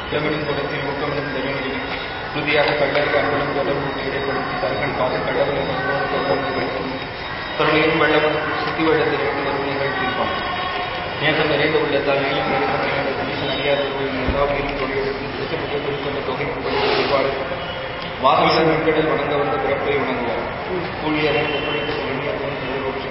இளமணின் குடத்தில் ஊக்கமிடும் தருணியில் உறுதியாக கள்ளருக்கு அன்புடன் தொடர்பு இடைப்படுத்தி தர்கள் காது கடவுளை மக்களோடு தொடர்பு வைக்கும் கருணையும் வெள்ளமும் சுத்தி வெள்ளத்திற்கு வரும் நிகழ்த்தியிருப்பான் நேசம் நிறைந்த உள்ளத்தால் நீயும் நிறைந்த கணேசன் அடியார்கள் எல்லா உயிரும் கொடியெடுத்து திருத்த புகழ் கொடுத்துள்ள தொகை வழிபாடு வாசல் நெருக்கடல் வணங்க வந்த பிறப்பை வணங்குவார் கூலியரன் ஒப்படைத்து சொல்லியவன் திருவொற்றி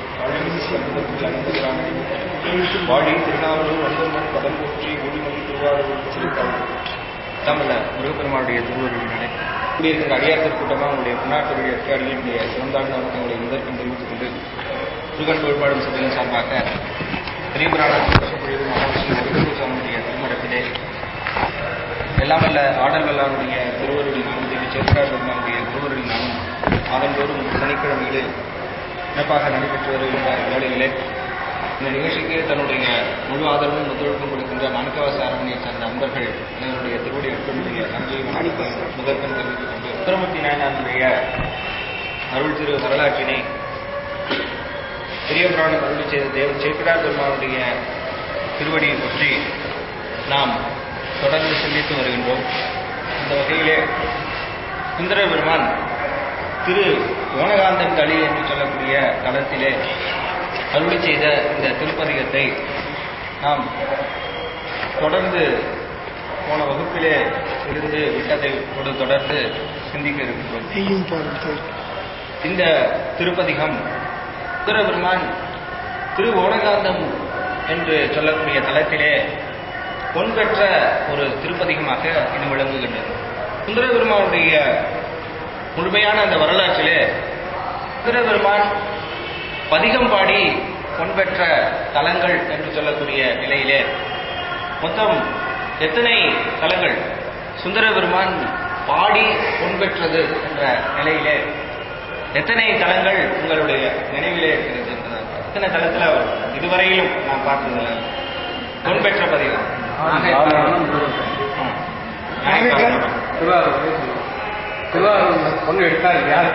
வாழி திருநாவலூர் வந்தமன் பதம் போற்றி ஒளிமொழி திருவாரூர் சிறுத்தாள் தமிழ முருகப்பெருமானுடைய திருவருளினாலே கூடியிருக்கின்ற அடியார்கள் கூட்டமாக உங்களுடைய முன்னாட்டுடைய அடியார்களுடைய சிறந்தாழ்ந்த வணக்கங்களை முதற்கும் தெரிவித்துக் கொண்டு முருகன் தொழிற்பாடும் சபையின் சார்பாக பெரியபுராணம் பேசப்படுவது மகாவிஷ்ணு முருகசாமியுடைய திருமணத்திலே எல்லாம் வல்ல ஆடல் வல்லாருடைய திருவருளினாலும் தேவி சேத்ரார் பெருமானுடைய திருவருளினாலும் ஆதந்தோறும் சனிக்கிழமைகளில் சிறப்பாக நடைபெற்று வருகின்ற வேளையிலே இந்த நிகழ்ச்சிக்கு தன்னுடைய முழு ஆதரவும் ஒத்துழைப்பும் கொடுக்கின்ற மாணிக்கவாச அரண்மனையை சார்ந்த அன்பர்கள் என்னுடைய திருவடி எடுக்கக்கூடிய நன்றியை வணக்கம் முதற்கண் தெரிவித்துக் கொண்டு உத்தரமூர்த்தி நாயனாருடைய அருள் திரு வரலாற்றினை பெரிய புராணம் அருள் செய்த தேவ சேக்கிரார் பெருமானுடைய திருவடியை பற்றி நாம் தொடர்ந்து சிந்தித்து வருகின்றோம் இந்த வகையிலே சுந்தர பெருமான் திரு ஓனகாந்தன் களி என்று சொல்லக்கூடிய தளத்திலே அருளி செய்த இந்த திருப்பதிகத்தை நாம் தொடர்ந்து போன வகுப்பிலே இருந்து விட்டதை ஒரு தொடர்ந்து சிந்திக்க இருக்கின்றோம் இந்த திருப்பதிகம் சுந்தரபெருமான் திரு ஓனகாந்தம் என்று சொல்லக்கூடிய தளத்திலே பொன் பெற்ற ஒரு திருப்பதிகமாக இது விளங்குகின்றது சுந்தரபெருமானுடைய முழுமையான அந்த வரலாற்றிலே சுந்தரபெருமான் பதிகம் பாடி பொன் பெற்ற தலங்கள் என்று சொல்லக்கூடிய நிலையிலே மொத்தம் எத்தனை தலங்கள் சுந்தரபெருமான் பாடி பொன் பெற்றது என்ற நிலையிலே எத்தனை தலங்கள் உங்களுடைய நினைவிலே இருக்கிறது என்பதாக எத்தனை தலத்தில் அவர் இதுவரையிலும் நான் பார்த்ததில்ல பொன் பெற்ற பதிகம் திருவாரூர் பொண்ணு எடுத்தாரு யார்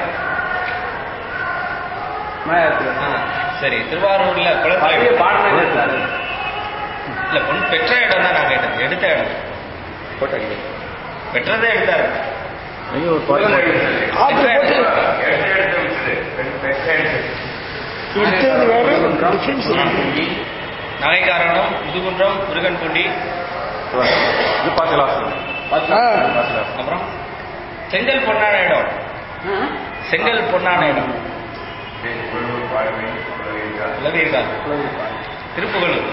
மாயாத்துல ஆ, சரி திருவாரூர்ல குளத்துல பழைய பாடமே எடுத்தாரு இல்ல பொன் பெற்ற இடம் தான் நான் கேட்டது எடுத்த இடம் பெற்றதே எடுத்தாரு பெற்ற இடம். நகைக்காரணம் முதுகுன்றம் முருகன்பூண்டி அப்புறம் செங்கல் பொன்னான இடம் செங்கல் பொன்னான இடம் உலகீர்கா திருப்புகழூர்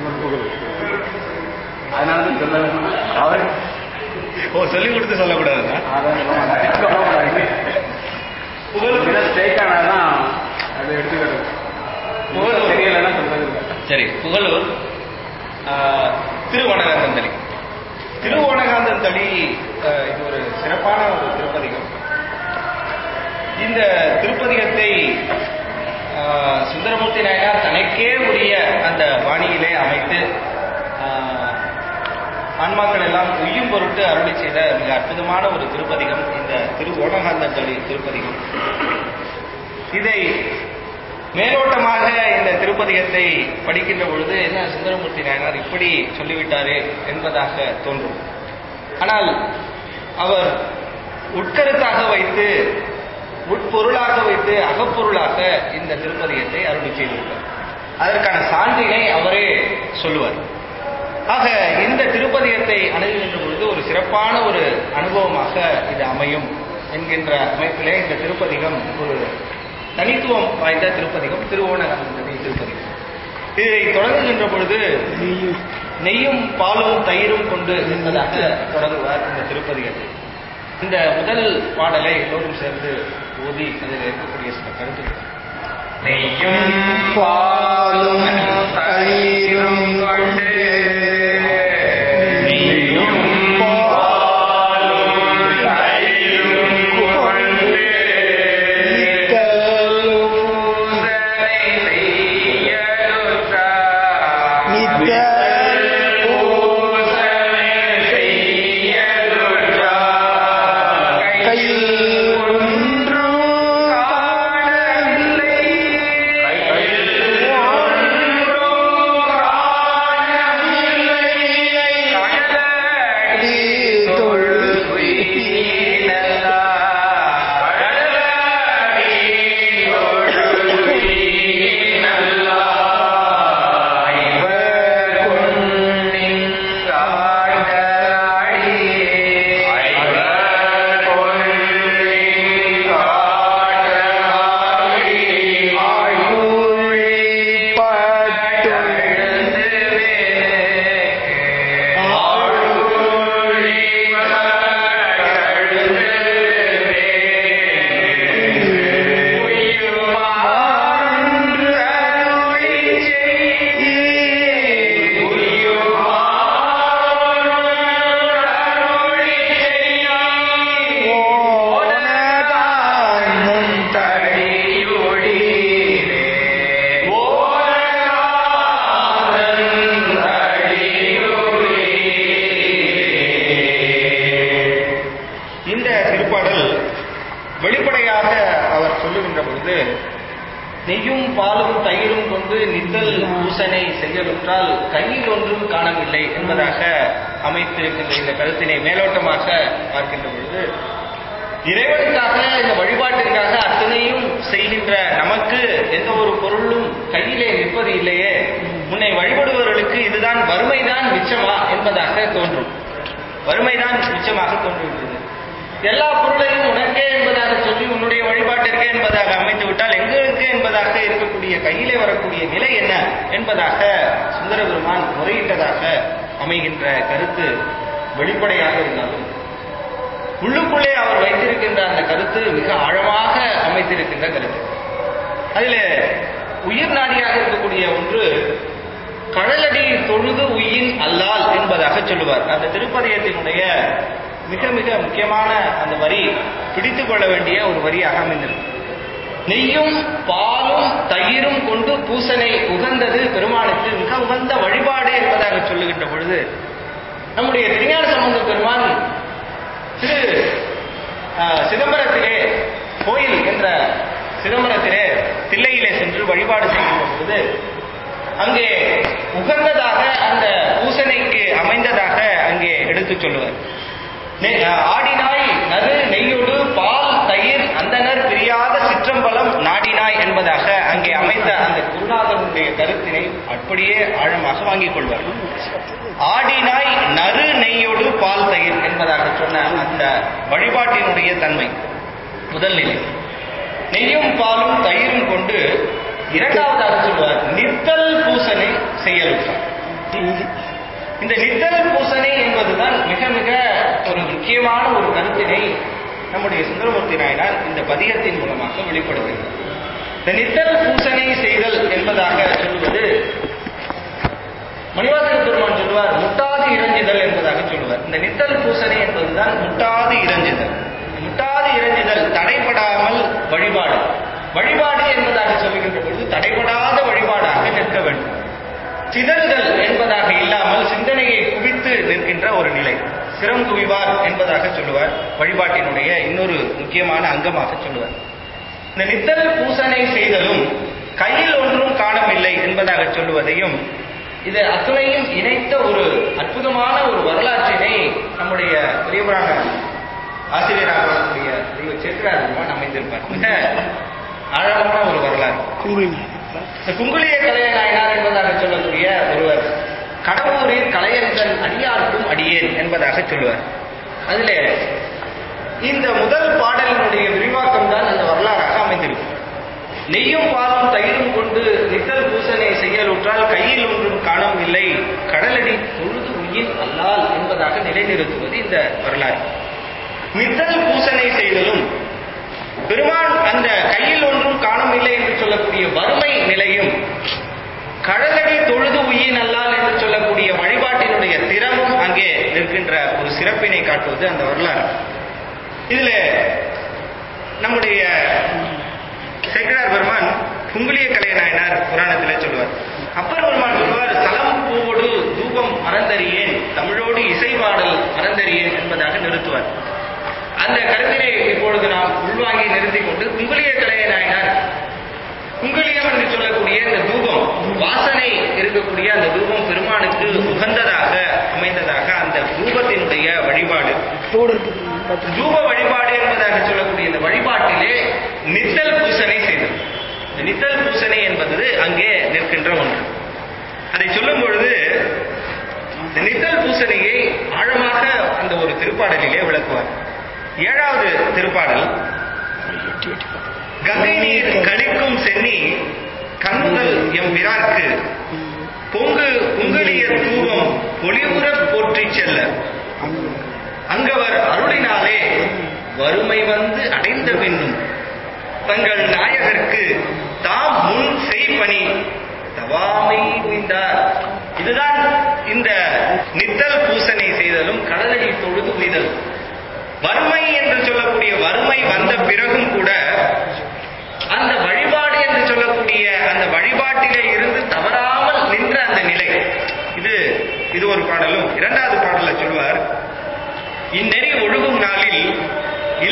அதனால தான் சொல்ல அவர் ஓ சொல்லி கொடுத்து சொல்லக்கூடாதுங்க அதான் சொல்ல மாட்டாங்க சொல்ல மாட்டாங்க புகழ் ஸ்ட்ரைக் ஆனாதான் அதை எடுத்துக்கிறது புகழ் தெரியலைன்னா சொல்றது இல்லை சரி புகழூர் ஆ, திருவனகாந்தந்தளி திருவோணகாந்தந்தளி ஆ, இது ஒரு சிறப்பான ஒரு திருப்பதிகம் இந்த திருப்பதிகத்தை ஆ, சுந்தரமூர்த்தி நாயனார் தனக்கே உரிய அந்த பாணியிலே அமைத்து ஆ, ஆன்மாக்கள் எல்லாம் உய்யும் பொருட்டு அருளி செய்த மிக அற்புதமான ஒரு திருப்பதிகம் இந்த திருவோணகாந்தந்தளி திருப்பதிகம் இதை மேலோட்டமாக இந்த திருப்பதிகத்தை படிக்கின்ற பொழுது என்ன சுந்தரமூர்த்தி நாயனார் இப்படி சொல்லிவிட்டாரே என்பதாக தோன்றும் ஆனால் அவர் உட்கருத்தாக வைத்து உட்பொருளாக வைத்து அகப்பொருளாக இந்த திருப்பதிகத்தை அருளி செய்திருப்பார் அதற்கான சான்றினை அவரே சொல்லுவார் ஆக இந்த திருப்பதிகத்தை அணுகுகின்ற பொழுது ஒரு சிறப்பான ஒரு அனுபவமாக இது அமையும் என்கின்ற அமைப்பிலே இந்த திருப்பதிகம் ஒரு தனித்துவம் வாய்ந்த திருப்பதிகம் திருவோணகாந்ததி திருப்பதிகம் இதை தொடங்குகின்ற பொழுது நெய்யும் பாலும் தயிரும் கொண்டு என்பதாக தொடங்குவார் இந்த திருப்பதிகத்தை இந்த முதல் பாடலை எல்லோரும் சேர்ந்து ஓதி அதில் இருக்கக்கூடிய சில கருத்துக்கள் நெய்யும் பாலும் தயிரும் கொண்டு நெய்யும் பாலும் தயிரும் கொண்டு கையில் ஒன்றும் திருப்பாடல் வெளிப்படையாக அவர் சொல்லுகின்ற பொழுது நெய்யும் பாலும் தயிரும் கொண்டு நித்தல் பூசனை செய்யலுற்றால் கையில் ஒன்றும் காணவில்லை என்பதாக அமைத்திருக்கின்ற இந்த கருத்தினை மேலோட்டமாக பார்க்கின்ற பொழுது இறைவனுக்காக இந்த வழிபாட்டிற்காக அத்தனையும் செய்கின்ற நமக்கு எந்த ஒரு பொருளும் கையிலே நிற்பது இல்லையே உன்னை வழிபடுபவர்களுக்கு இதுதான் வறுமைதான் மிச்சமா என்பதாக தோன்றும் வறுமைதான் மிச்சமாக தோன்றுகிறது எல்லா பொருளையும் உனக்கே என்பதாக சொல்லி உன்னுடைய வழிபாட்டிற்கே என்பதாக அமைத்து விட்டால் எங்களுக்கு என்பதாக இருக்கக்கூடிய கையிலே வரக்கூடிய நிலை என்ன என்பதாக சுந்தர பெருமான் முறையிட்டதாக அமைகின்ற கருத்து வெளிப்படையாக இருந்தாலும் உள்ளுக்குள்ளே அவர் வைத்திருக்கின்ற அந்த கருத்து மிக ஆழமாக அமைத்திருக்கின்ற கருத்து அதில் உயிர் நாடியாக இருக்கக்கூடிய ஒன்று கடலடி தொழுது உயின் அல்லால் என்பதாக சொல்லுவார் அந்த திருப்பதியத்தினுடைய மிக மிக முக்கியமான அந்த வரி பிடித்துக் கொள்ள வேண்டிய ஒரு வரியாக அமைந்திருக்கு நெய்யும் பாலும் தயிரும் கொண்டு பூசனை உகந்தது பெருமானுக்கு மிக உகந்த வழிபாடு என்பதாக சொல்லுகின்ற பொழுது நம்முடைய திருஞான சம்பந்த பெருமான் திரு ஆஹ், சிதம்பரத்திலே கோயில் என்ற சிதம்பரத்திலே தில்லையிலே சென்று வழிபாடு செய்கின்ற பொழுது அங்கே உகந்ததாக அந்த பூசனைக்கு அமைந்ததாக அங்கே எடுத்துச் சொல்லுவார் நெ- ஆஹ், ஆடினாய் நறு நெய்யோடு பால் தயிர் அந்தனர் பிரியாத சிற்றம்பலம் நாடினாய் என்பதாக அங்கே அமைந்த அந்த குருநாதனுடைய கருத்தினை அப்படியே ஆழமாக வாங்கிக் கொள்வார் ஆடினாய் நறு நெய்யோடு பால் தயிர் என்பதாக சொன்ன அந்த வழிபாட்டினுடைய தன்மை முதல் நிலை நெய்யும் பாலும் தயிரும் கொண்டு இரண்டாவதாக சொல்வார் நித்தல் பூசனை செய்யலுற்றார் இந்த நித்தல் பூசனை என்பதுதான் மிக மிக ஒரு முக்கியமான ஒரு கருத்தினை நம்முடைய சுந்தரமூர்த்தி நாயனார் இந்த பதிகத்தின் மூலமாக வெளிப்படுத்துகிறார் இந்த நித்தல் பூசனை செய்தல் என்பதாக சொல்லுவது மணிவாசக பெருமான் சொல்லுவார் முட்டாது இறஞ்சுதல் என்பதாக சொல்லுவார் இந்த நித்தல் பூசனை என்பதுதான் முட்டாது இறஞ்சுதல் முட்டாது இறஞ்சுதல் தடைபடாமல் வழிபாடு வழிபாடு என்பதாக சொல்லுகின்ற பொழுது தடைபடாத வழிபாடாக நிற்க வேண்டும் சிதறுதல் என்பதாக இல்லாமல் சிந்தனையை குவித்து நிற்கின்ற ஒரு நிலை சிரம் குவிவார் என்பதாக சொல்லுவார் வழிபாட்டினுடைய இன்னொரு முக்கியமான அங்கமாக சொல்லுவார் இந்த நித்தல் பூசனை செய்தலும் கையில் ஒன்றும் காணவில்லை என்பதாக சொல்லுவதையும் இது அத்துணையும் இணைத்த ஒரு அற்புதமான ஒரு வரலாற்றினை நம்முடைய பெரியவரான ஆசிரியராக வரக்கூடிய தெய்வ சேத்திராஜன் அமைந்திருப்பார் மிக ஆழமான ஒரு வரலாறு இந்த குங்குளிய கலைய நாயனார் என்பதாக சொல்லக்கூடிய ஒருவர் கடவுரில் கலையன்கள் அடியார்க்கும் அடியேன் என்பதாக சொல்லுவார் அதிலே இந்த முதல் பாடலினுடைய விரிவாக்கம் தான் அந்த வரலாறாக அமைந்திருக்கும் நெய்யும் பாலும் தயிரும் கொண்டு நித்தல் பூசனை செய்யலுற்றால் கையில் ஒன்றும் காணவில்லை கடலடி தொழுது உயின் அல்லால் என்பதாக நிலைநிறுத்துவது இந்த வரலாறு நித்தல் பூசனை செய்தலும் பெருமான் அந்த கையில் ஒன்றும் காணவில்லை என்று சொல்லக்கூடிய வறுமை நிலையும் கடலடி தொழுது உயின் அல்லால் என்று சொல்லக்கூடிய வழிபாட்டினுடைய திறமும் அங்கே நிற்கின்ற ஒரு சிறப்பினை காட்டுவது அந்த வரலாறு இதுல நம்முடைய சேக்கடார் பெருமான் குங்குளிய கலைய நாயனார் புராணத்திலே சொல்லுவார் அப்பர் பெருமான் சொல்லுவார் தலம் பூவோடு தூபம் மறந்தறியேன் தமிழோடு இசைபாடல் மறந்தறியேன் என்பதாக நிறுத்துவார் அந்த கருத்தினை இப்பொழுது நாம் உள்வாங்கி நிறுத்திக் கொண்டு குங்குளிய கலைய நாயனார் குங்குளியம் என்று சொல்லக்கூடிய இந்த தூபம் வாசனை இருக்கக்கூடிய அந்த தூபம் பெருமானுக்கு உகந்ததாக அமைந்ததாக அந்த தூபத்தினுடைய வழிபாடு தூப வழிபாடு என்பதாக சொல்லக்கூடிய இந்த வழிபாட்டிலே நித்தல் பூசனை செய்தது இந்த நித்தல் பூசனை என்பது அங்கே நிற்கின்ற ஒன்று அதை சொல்லும் பொழுது இந்த நித்தல் பூசனையை ஆழமாக அந்த ஒரு திருப்பாடலிலே விளக்குவார் ஏழாவது திருப்பாடல் கங்கை நீர் கழிக்கும் சென்னி கண்ணுதல் எம் விராற்கு பொங்கு உங்களிய தூவம் ஒளிவுற போற்றிச் செல்ல அங்கவர் அருளினாலே வறுமை வந்து அடைந்த பின்னும் தங்கள் நாயகருக்கு தாம் முன் செய்பணி தவாமை உய்ந்தார் இதுதான் இந்த நித்தல் பூசனை செய்தலும் கடலடி தொழுது உய்தலும் வறுமை என்று சொல்லக்கூடிய வறுமை வந்த பிறகும் கூட அந்த வழிபாடு என்று சொல்லக்கூடிய அந்த வழிபாட்டிலே இருந்து தவறாமல் நின்ற அந்த நிலை இது இது ஒரு பாடலும் இரண்டாவது பாடல சொல்வார் இந்நெறி ஒழுகும் நாளில் இளம்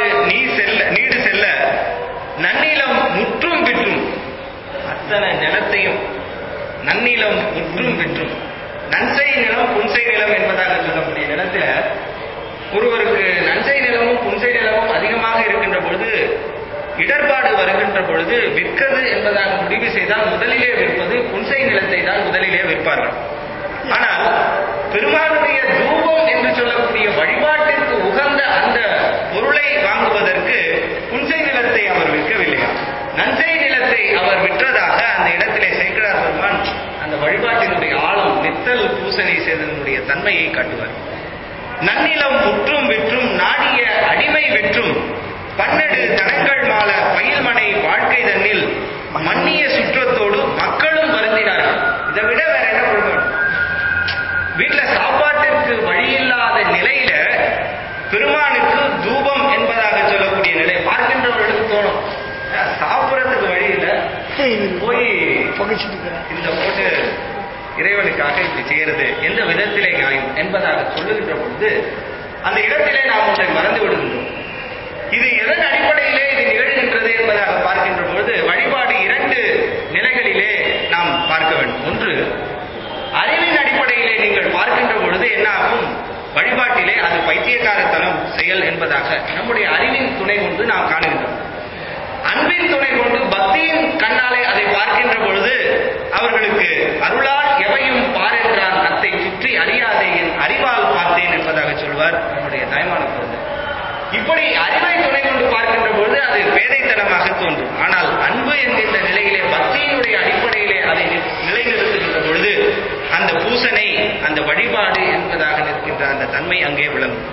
வழிபாடு நீ செல்ல நீடு செல்ல நன்னிலம் முற்றும் விற்றும் அத்தனை நிலத்தையும் நன்னிலம் முற்றும் விற்றும் நன்சை நிலம் புன்சை நிலம் என்பதாக சொல்லக்கூடிய நிலத்துல ஒருவருக்கு நன்சை நிலமும் புன்சை நிலமும் அதிகமாக இருக்கின்ற பொழுது இடர்பாடு வருகின்ற பொழுது விற்கிறது என்பதாக முடிவு செய்தால் முதலிலே விற்பது புன்சை நிலத்தை தான் முதலிலே விற்பார்கள் ஆனால் பெருமானுடைய தூபம் என்று சொல்லக்கூடிய வழிபாட்டிற்கு உகந்த அந்த பொருளை வாங்குவதற்கு புன்சை நிலத்தை அவர் விற்கவில்லையா நன்சை நிலத்தை அவர் விற்றதாக அந்த இடத்திலே சேக்கடார் பெருமான் அந்த வழிபாட்டினுடைய ஆழம் நித்தல் பூசணை செய்ததனுடைய தன்மையை காட்டுவார் நன்னிலம் முற்றும் விற்றும் நாடிய அடிமை விற்றும் பன்னெடு தனங்கள் மால பயில்மனை வாழ்க்கை தன்னில் மன்னிய சுற்றத்தோடு மக்களும் வருந்தினார்கள் இதை விட வேற என்ன கொடுக்க வேண்டும் வீட்டுல சாப்பாட்டிற்கு வழியில்லாத நிலையில பெருமானுக்கு தூபம் என்பதாக சொல்லக்கூடிய நிலை பார்க்கின்றவர்களுக்கு தோணும் "அஹ், சாப்பிடறதுக்கு வழி இல்ல போய் இந்த போட்டு இறைவனுக்காக இப்படி செய்யறது எந்த விதத்திலே நியாயம் என்பதாக சொல்லுகின்ற பொழுது அந்த இடத்திலே நாம் ஒன்றை மறந்து விடுகின்றோம் இது எதன் அடிப்படையிலே இது நிகழ்கின்றது என்பதாக பார்க்கின்ற பொழுது வழிபாடு இரண்டு நிலைகளிலே நாம் பார்க்க வேண்டும் ஒன்று அறிவின் அடிப்படையிலே நீங்கள் பார்க்கின்ற பொழுது என்ன ஆகும் வழிபாட்டிலே அது பைத்தியக்காரத்தனம் செயல் என்பதாக நம்முடைய அறிவின் துணை கொண்டு நாம் காணுகின்றோம் அன்பின் துணை கொண்டு பக்தியின் கண்ணாலே அதை பார்க்கின்ற பொழுது அவர்களுக்கு அருளால் எவையும் பார் என்றான் அத்தை சுற்றி அறியாதே என் அறிவால் பார்த்தேன் என்பதாக சொல்வார் நம்முடைய தாய்மான குழந்தை இப்படி அறிவை துணை கொண்டு பார்க்கின்ற பொழுது அது பேதைத்தனமாக தோன்றும் ஆனால் அன்பு என்கின்ற நிலையிலே பக்தியினுடைய அடிப்படையிலே அதை நி- நிலைநிறுத்துகின்ற பொழுது அந்த பூசனை அந்த வழிபாடு என்பதாக நிற்கின்ற அந்த தன்மை அங்கே விளங்கும்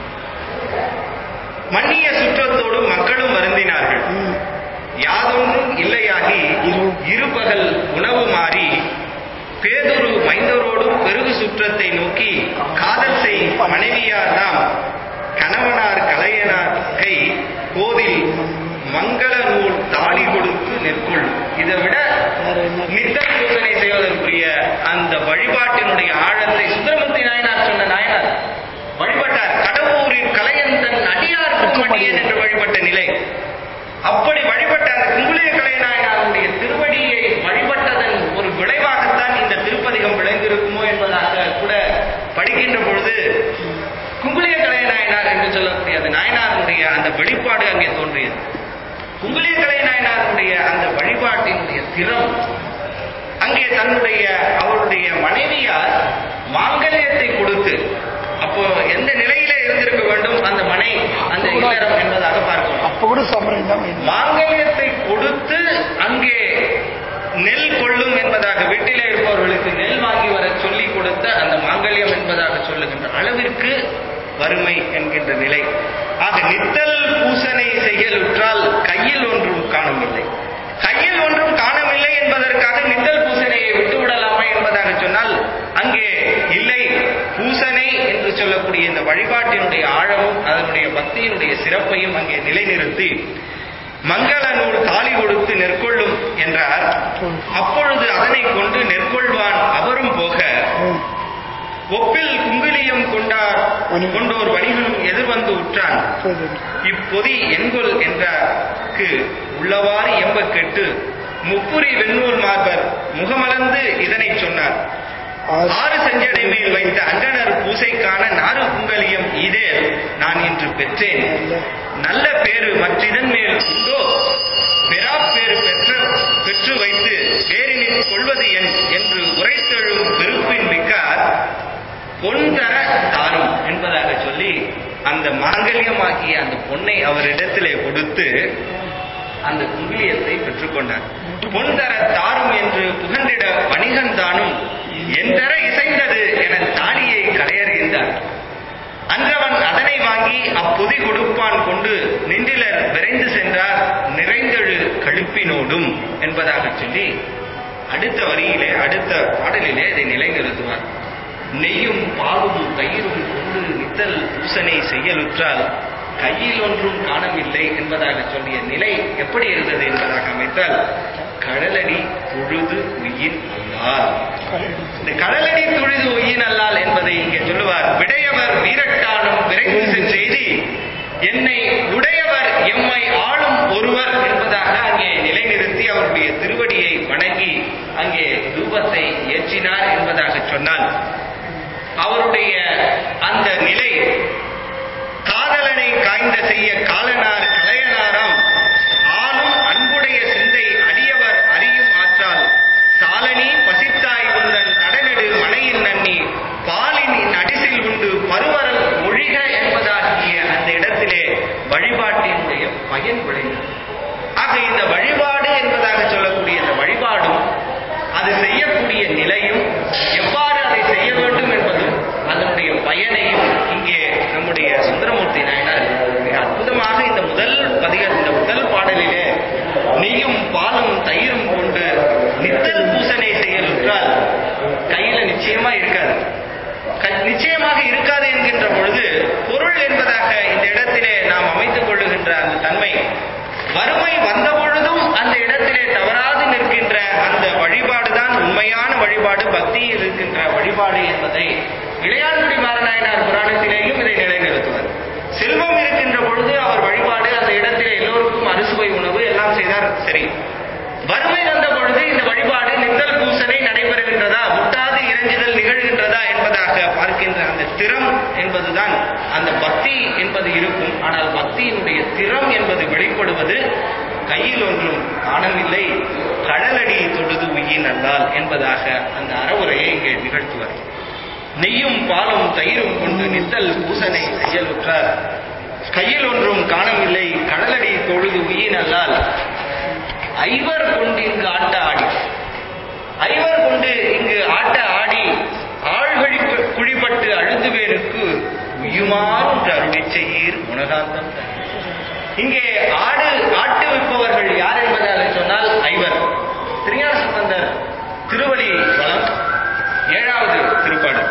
மன்னிய சுற்றத்தோடு மக்களும் வருந்தினார்கள் யாதொன்றும் இல்லையாகி இருபகல் உணவு மாறி பேதுரு மைந்தரோடும் பெருகு சுற்றத்தை நோக்கி காதல் செய் மனைவியார்தாம் கணவனார் கலையனார் கை கோதில் மங்கள நூல் தாலி கொடுத்து நிற்கொள் இதை விட நித்தல் பூசனை செய்வதற்குரிய அந்த வழிபாட்டினுடைய ஆழத்தை சுந்தரமூர்த்தி நாயனார் சொன்ன நாயனார் வழிபட்டார் கடவுரின் கலையன் தன் அடியார்க்கும் அடியன் என்று வழிபட்ட நிலை அப்படி வழிபட்ட அந்த குங்குளிய கலைநாயனாருடைய திருவடியை வழிபட்டதன் ஒரு விளைவாகத்தான் இந்த திருப்பதிகம் விளைந்திருக்குமோ என்பதாக கூட படிக்கின்ற பொழுது குங்குளிய கலைநாயனார் என்று சொல்லக்கூடிய அந்த நாயனாருடைய அந்த வெளிப்பாடு அங்கே தோன்றியது குங்குளிய கலைநாயனாருடைய அந்த வழிபாட்டினுடைய திறம் அங்கே தன்னுடைய அவருடைய மனைவியார் மாங்கல்யத்தை கொடுத்து அப்போ எந்த நிலையில இருந்திருக்க வேண்டும் அந்த மனை அந்த இல்லறம் என்பதாக பார்க்கணும் அப்ப கூட சம்பரம் தான் வேணும். மாங்கல்யத்தை கொடுத்து அங்கே நெல் கொள்ளும் என்பதாக வீட்டிலே இருப்பவர்களுக்கு நெல் வாங்கி வர சொல்லி கொடுத்த அந்த மாங்கல்யம் என்பதாக சொல்லுகின்ற அளவிற்கு வறுமை என்கின்ற நிலை ஆக நித்தல் பூசனை செய்யலுற்றால் கையில் ஒன்றும் காணவில்லை கையில் ஒன்றும் காணவில்லை என்பதற்காக நித்தல் பூசனையை விட்டுவிடலாமா என்பதாக சொன்னால் அங்கே இல்லை பூசனை என்று சொல்லக்கூடிய இந்த வழிபாட்டினுடைய ஆழமும் அதனுடைய பக்தியினுடைய சிறப்பையும் அங்கே நிலைநிறுத்தி மங்கள நூல் தாலி கொடுத்து நெற்கொள்ளும் என்றார் அப்பொழுது அதனை கொண்டு நெற்கொள்வான் அவரும் போக ம். ஒப்பில் குங்கிலியம் கொண்டார் கொண்டோர் வணிகனும் எதிர்வந்து உற்றான் போதும். இப்பொதி என்கொல் என்றார்க்கு உள்ளவாறு எம்ப கெட்டு முப்புரி வெண்ணூல் மார்பர் முகமலர்ந்து இதனை சொன்னார் ஆ- ஆறு செஞ்சடை மேல் வைத்த அந்தணர் பூசைக்கான நாறு குங்கலியம் இதே நான் இன்று பெற்றேன் நல்ல பேரு மற்றிதன் மேல் உண்டோ பெறா பேரு பெற்ற பெற்று வைத்து பேரினில் கொள்வது என் என்று உரைத்தெழும் பெருப்பின் மிக்கார் பொன் தர தாரும் என்பதாக சொல்லி அந்த மாங்கல்யமாகிய அந்த பொன்னை அவரிடத்திலே கொடுத்து அந்த குங்கிலியத்தை பெற்றுக்கொண்டார் பொன் தர தாரும் என்று புகன்றிட வணிகன் தானும் என் தர இசைந்தது என தாலியை களையறிந்தார் அன்றவன் அதனை வாங்கி அப்பொதி கொடுப்பான் கொண்டு நின்றிலர் விரைந்து சென்றார் நிறைந்தெழு கழுப்பினோடும் என்பதாக சொல்லி அடுத்த வரியிலே அடுத்த பாடலிலே இதை நிலைநிறுத்துவார் நெய்யும் பாலும் தயிரும் கொண்டு நித்தல் பூசனை செய்யலுற்றால் கையில் ஒன்றும் காணவில்லை என்பதாக சொல்லிய நிலை எப்படி இருந்தது என்பதாக அமைத்தால் கடலடி தொழுது உயிர் அல்லால் இந்த கடலடி தொழுது உயிர் அல்லால் என்பதை இங்கே சொல்லுவார் விடையவர் வீரட்டானம் விரைந்து செய்தி என்னை உடையவர் சொன்னால் அவருடைய அந்த நிலை காதலனை காய்ந்த செய்ய காலனார் கலையனாராம் ஆளும் அன்புடைய சிந்தை அடியவர் அறியும் ஆற்றால் சாலனி பசித்தாய் உந்தன் தடநெடு மனையின் நன்னி பாலின் அடிசில் உண்டு பருவரல் ஒழிக என்பதாகிய அந்த இடத்திலே வழிபாட்டினுடைய பயன் விளைந்தது ஆக இந்த வழிபாடு என்பதாக சொல்லக்கூடிய இந்த வழிபாடும் அது செய்யக்கூடிய நிலையும் எவ்வாறு அதை செய்ய வேண்டும் என்பதும் அதனுடைய பயனையும் இங்கே நம்முடைய சுந்தரமூர்த்தி நாயனார் மிக அற்புதமாக இந்த முதல் பதிக இந்த முதல் பாடலிலே நெய்யும் பாலும் தயிரும் கொண்டு நித்தல் பூசனை செய்யலுற்றால் கையில நிச்சயமா இருக்காது க- நிச்சயமாக இருக்காது என்கின்ற பொழுது பொருள் என்பதாக இந்த இடத்திலே நாம் அமைத்துக் கொள்ளுகின்ற அந்த தன்மை வறுமை வந்த பொழுதும் அந்த இடத்திலே தவறாது நிற்கின்ற அந்த வழிபாடுதான் உண்மையான வழிபாடு பக்தியில் இருக்கின்ற வழிபாடு என்பதை இளையான்குடி மாரநாயனார் புராணத்திலேயும் இதை நிலைநிறுத்துவார் செல்வம் இருக்கின்ற பொழுது அவர் வழிபாடு அந்த இடத்திலே எல்லோருக்கும் அறுசுவை உணவு எல்லாம் செய்தார் சரி வறுமை வந்த பொழுது இந்த வழிபாடு நித்தல் பூசனை நடைபெறுகின்றதா முட்டாது இறைஞ்சுதல் நிகழ்கின்றதா என்பதாக பார்க்கின்ற அந்த திறம் என்பதுதான் அந்த பக்தி என்பது இருக்கும் ஆனால் பக்தியினுடைய திறம் என்பது வெளிப்படுவது கையில் ஒன்றும் காணவில்லை கடலடி தொழுது உயிர் நல்லால் என்பதாக அந்த அறவுரையை இங்கே நிகழ்த்துவார் நெய்யும் பாலும் தயிரும் கொண்டு நித்தல் பூசனை செய்யலுற்றார் கையில் ஒன்றும் காணவில்லை கடலடி தொழுது உயிர் நல்லால் ஐவர் கொண்டு இங்கு ஆட்ட ஆடி ஐவர் கொண்டு இங்கு ஆட்ட ஆடி ஆழ்கழி குழிப்பட்டு அழுந்துவேனுக்கு உயுமாறும் அருளி செய்யீர் உணகாந்தம் தன். இங்கே ஆடு ஆட்டு விற்பவர்கள் யார் என்பதாக சொன்னால் ஐவர் திருஞான சம்பந்தர் திருவடி வளம் ஏழாவது திருப்பாடு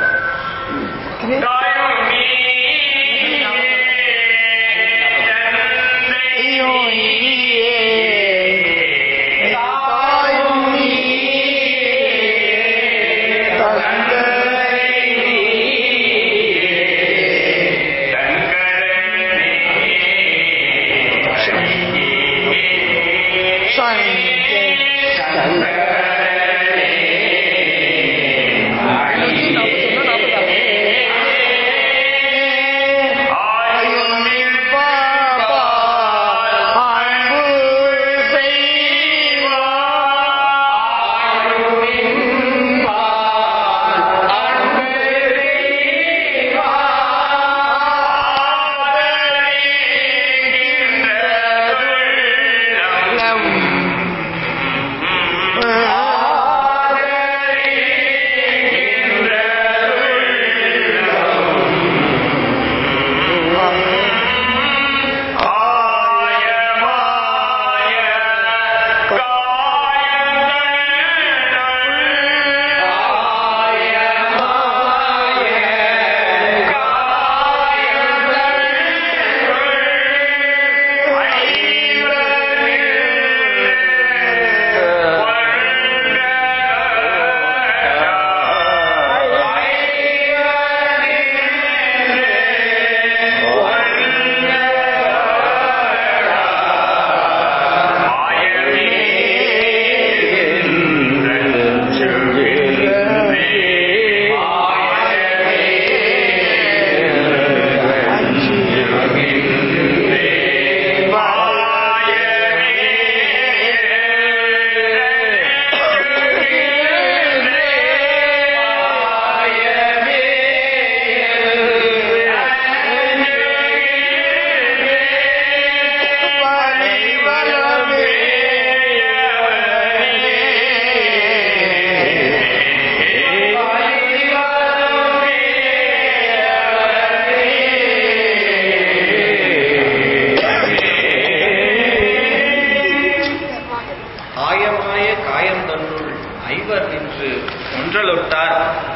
ஆயமாய காயம் தன்னுள் ஐவர் நின்று ஒன்றலொட்டார்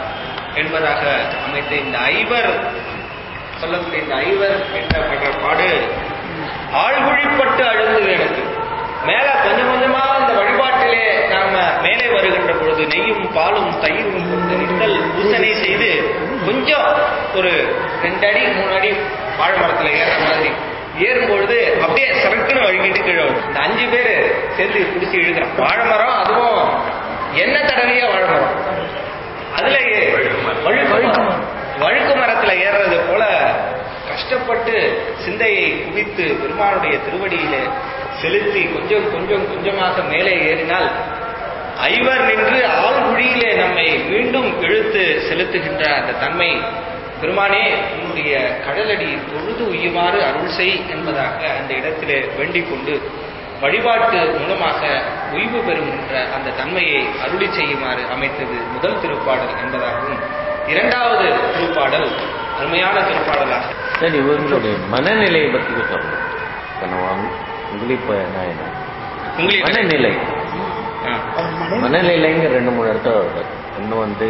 என்பதாக அமைத்த இந்த ஐவர் சொல்லக்கூடிய இந்த ஐவர் என்ற படுற பாடு ஆழ்குழிப்பட்டு அழுந்தது எனக்கு மேல கொஞ்சம் கொஞ்சமா இந்த வழிபாட்டிலே நாம மேலே வருகின்ற பொழுது நெய்யும் பாலும் தயிரும் கொண்டு நித்தல் பூசனை செய்து கொஞ்சம் ஒரு ரெண்டு அடி மூணு அடி வாழை மரத்துல ஏறுற மாதிரி ஏறும்பொழுது அப்படியே சரக்குன்னு வழுக்கிட்டு கீழே விழும். இந்த அஞ்சு பேர் சேர்ந்து பிடிச்சி இழுக்கிறோம் வாழை மரம் அதுவும் என்ன தடவையா வாழை மரம் அதுல வழுக்கு வழுக்கு மரம். வழுக்கு மரத்துல ஏறுறது போல கஷ்டப்பட்டு சிந்தையை குவித்து பெருமானுடைய திருவடியிலே செலுத்தி கொஞ்சம் கொஞ்சம் கொஞ்சமாக மேலே ஏறினால் ஐவர் நின்று ஆழ்குழியிலே நம்மை மீண்டும் இழுத்து செலுத்துகின்ற அந்த தன்மை பெருமானே உன்னுடைய கடலடி தொழுது உய்யுமாறு அருள் செய் என்பதாக அந்த இடத்திலே வேண்டிக் கொண்டு வழிபாட்டு மூலமாக உய்வு பெறுகின்ற அந்த தன்மையை அருளி செய்யுமாறு அமைத்தது முதல் திருப்பாடல் என்பதாகவும் இரண்டாவது திருப்பாடல் அருமையான திருப்பாடலாக சரி இவர்களுடைய மனநிலையை பற்றி சொல்லணும் இப்ப நம்ம உங்களிப்ப நாயனம் உங்களுக்கு மனநிலை ஆ. அவர் மனை மனநிலைங்க ரெண்டு மூணு இடத்துல வருது இன்னும் வந்து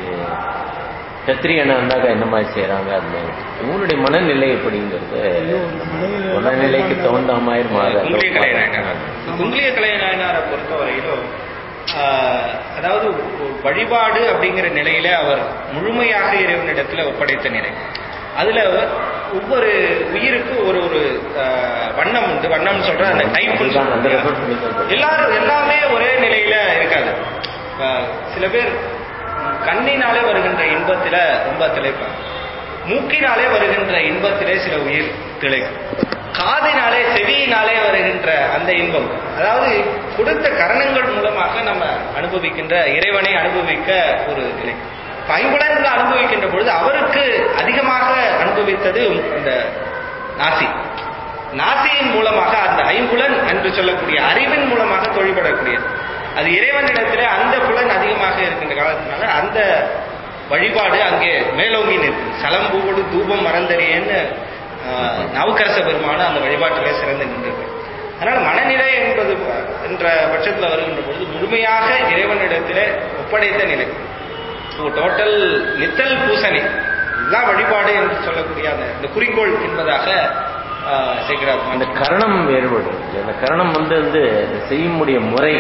கத்திரியனை வந்தாக்கா என்ன மாதிரி செய்யறாங்க அது மாதிரி இவங்களுடைய மனநிலை எப்படிங்கிறது ஐயோ, இந்த மனைவியில மனநிலைக்கு தகுந்த மாதிரி மாற குங்கிலிய கலைநாயனார் குங்கிலிய கலைநாயனாரை பொறுத்தவரையிலும் ஆஹ், அதாவது ஒரு வழிபாடு அப்படிங்கிற நிலையில அவர் முழுமையாக இறைவனிடத்துல ஒப்படைத்த நிலை அதுல ஒவ்வொரு உயிருக்கு ஒரு ஒரு ஆஹ், வண்ணம் உண்டு வண்ணம் சொல்ற அந்த டைப்னு அதுதான் அந்த சொல்றாங்க ரெஃபர் பண்ணி தான் சொல்றேன். எல்லாரும் எல்லாமே ஒரே நிலையில இருக்காது இப்ப சில பேர் கண்ணினாலே வருகின்ற இன்பத்தில ரொம்ப திளைப்பாங்க மூக்கினாலே வருகின்ற இன்பத்திலே சில உயிர் திளைக்கும் காதினாலே செவியினாலே வருகின்ற அந்த இன்பம் அதாவது கொடுத்த கரணங்கள் மூலமாக நம்ம அனுபவிக்கின்ற இறைவனை அனுபவிக்க ஒரு நிலை இப்ப ஐம்புலன்களை அனுபவிக்கின்ற பொழுது அவருக்கு அதிகமாக அனுபவித்தது இந்த நாசி நாசியின் மூலமாக அந்த ஐம்புலன் என்று சொல்லக்கூடிய அறிவின் மூலமாக தொழில்படக்கூடியது அது இறைவனிடத்திலே அந்த புலன் அதிகமாக இருக்கின்ற காலத்தினால அந்த வழிபாடு அங்கே மேலோங்கி நிற்கு சலம்பூவோடு தூபம் மறந்தறியன்னு ஆஹ், நவக்கரச பெருமான அந்த வழிபாட்டிலே சிறந்து நின்றது அதனால் மனநிலை என்பது என்ற பட்சத்தில் வருகின்ற பொழுது முழுமையாக இறைவனிடத்திலே ஒப்படைத்த நிலை டோட்டல் நித்தல் பூசணி இதுதான் வழிபாடு என்று சொல்லக்கூடிய அந்த இந்த குறிக்கோள் என்பதாக ஆஹ், சேக்கிரார் அந்த கரணம் வேறுபடும் அந்த கரணம் வந்து வந்து அது செய்யக்கூடிய முறை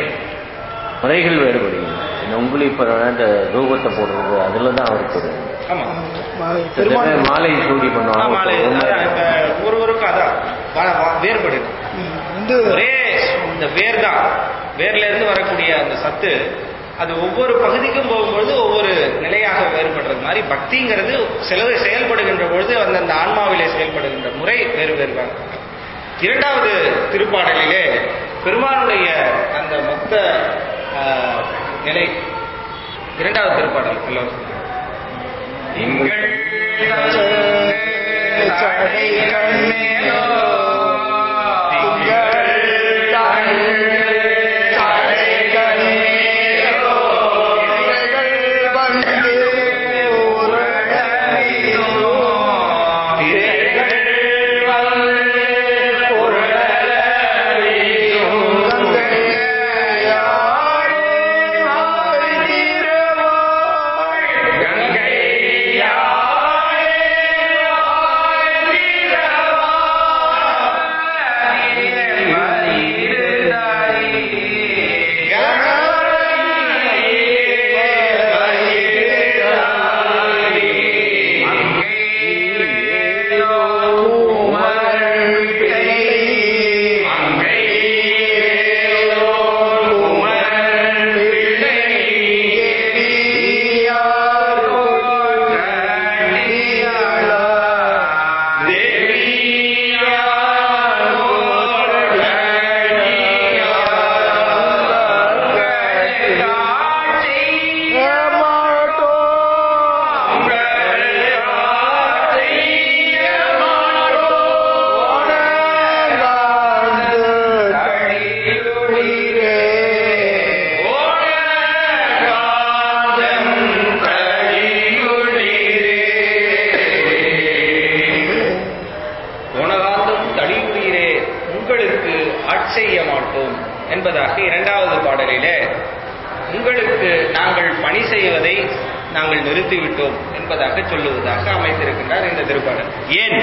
முறைகள் வேறுபடுகிறது இந்த உங்குலி பரவ இந்த ரூபத்தை போடுறது அதுல தான் அவருக்கு ஒரு ஆமா சில பேர் மாலை சூடி ஆ, பண்ணுவாங்க மாலை அதான் இப்ப ஒருவருக்கும் அதான் வ- வ- வேறுபடுது ம், வந்து ஒரே இந்த வேர் தான் வேர்ல இருந்து வரக்கூடிய அந்த சத்து அது ஒவ்வொரு பகுதிக்கும் போகும்பொழுது ஒவ்வொரு நிலையாக வேறுபடுறது மாதிரி பக்திங்கிறது சிலது செயல்படுகின்ற பொழுது அந்தந்த ஆன்மாவிலே செயல்படுகின்ற முறை வேறு வேறு இரண்டாவது திருப்பாடலிலே பெருமானுடைய அந்த மொத்த ஆ, நிலை இரண்டாவது திருப்பாடல் எல்லாம் உணவார்ந்தும் தடியுயிரே உங்களுக்கு ஆட்செய்ய மாட்டோம் என்பதாக இரண்டாவது பாடலிலே உங்களுக்கு நாங்கள் பணி செய்வதை நாங்கள் நிறுத்திவிட்டோம் என்பதாக சொல்லுவதாக அமைத்திருக்கின்றார் இந்த திருப்பாடல் ஏன்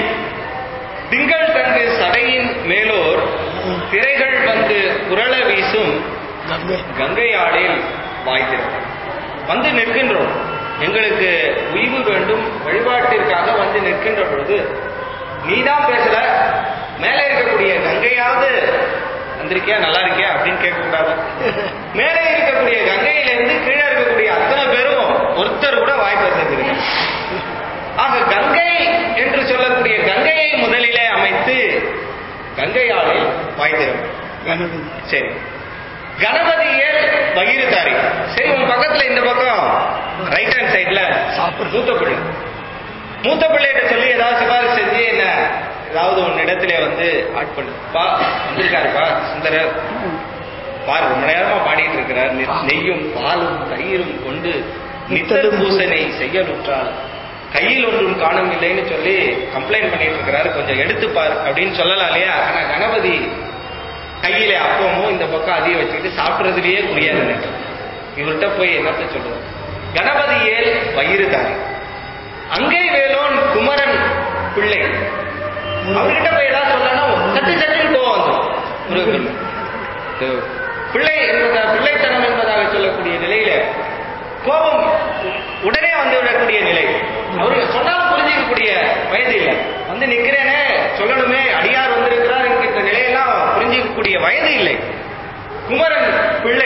திங்கள் தங்கு சடையின் மேலோர் திரைகள் வந்து குரள வீசும் கங்கை கங்கை ஆடில் வாய்த்திருக்கிறோம் வந்து நிற்கின்றோம் எங்களுக்கு உய்வு வேண்டும் வழிபாட்டிற்காக வந்து நிற்கின்ற பொழுது நீதான் பேசல மேலே இருக்கக்கூடிய கங்கையாவது வந்திருக்கியா நல்லா இருக்கியா அப்படின்னு கேட்க கூடாது மேலே இருக்கக்கூடிய கங்கையிலிருந்து கீழே இருக்கக்கூடிய அத்தனை பேரும் ஒருத்தர் கூட வாய் பேசுறதுக்கு ஆக கங்கை என்று சொல்லக்கூடிய கங்கையை முதலிலே அமைத்து கங்கையாலே வாய் திறக்கும் கணபதி சரி கணபதியேல் பகிர்தாரி சரி உன் பக்கத்துல இந்த பக்கம் ரைட் ஹேண்ட் சைடுல சாப்பிடுறது. மூத்த பிள்ளை மூத்த பிள்ளைகிட்ட சொல்லி ஏதாவது சிபாரிசு செஞ்சு என்ன ஏதாவது உன் இடத்துல வந்து ஆட் பண்ணு பா வந்திருக்காருப்பா சுந்தரர் பாரு ரொம்ப நேரமா பாடிட்டு இருக்கிறார் நெ- நெய்யும் பாலும் தயிரும் கொண்டு நித்தல் பூசனை செய்யலுற்றால் கையில் ஒன்றும் காணும் இல்லைன்னு சொல்லி கம்ப்ளைண்ட் பண்ணிட்டு இருக்கிறாரு கொஞ்சம் எடுத்து பார் அப்படின்னு சொல்லலாம் இல்லையா ஆனா கணபதி கையில அப்பமும் இந்த பக்கம் அதிகம் வச்சுக்கிட்டு சாப்பிடுறதுலயே குறியாது எனக்கு இவர்கிட்ட போய் என்னத்த சொல்லுவோம் கணபதி ஏல் வயிறுதாரி அங்கே வேலோன் குமரன் பிள்ளை அவர்கிட்ட போய் ஏதாவது சொல்லணும் சட்டு சட்டுன்னு கோவம் வந்துடும் முருகப்பெருமான். இது பிள்ளை என்பதா பிள்ளைத்தனம் என்பதாக சொல்லக்கூடிய நிலையில கோபம் உடனே வந்து விடக்கூடிய நிலை அவருக்கு சொன்னாலும் புரிஞ்சிக்கக்கூடிய வயது இல்லை வந்து நிக்கிறேனே சொல்லணுமே அடியார் வந்திருக்கிறார் என்கின்ற நிலையெல்லாம் புரிஞ்சிக்கக்கூடிய வயது இல்லை குமரன் பிள்ளை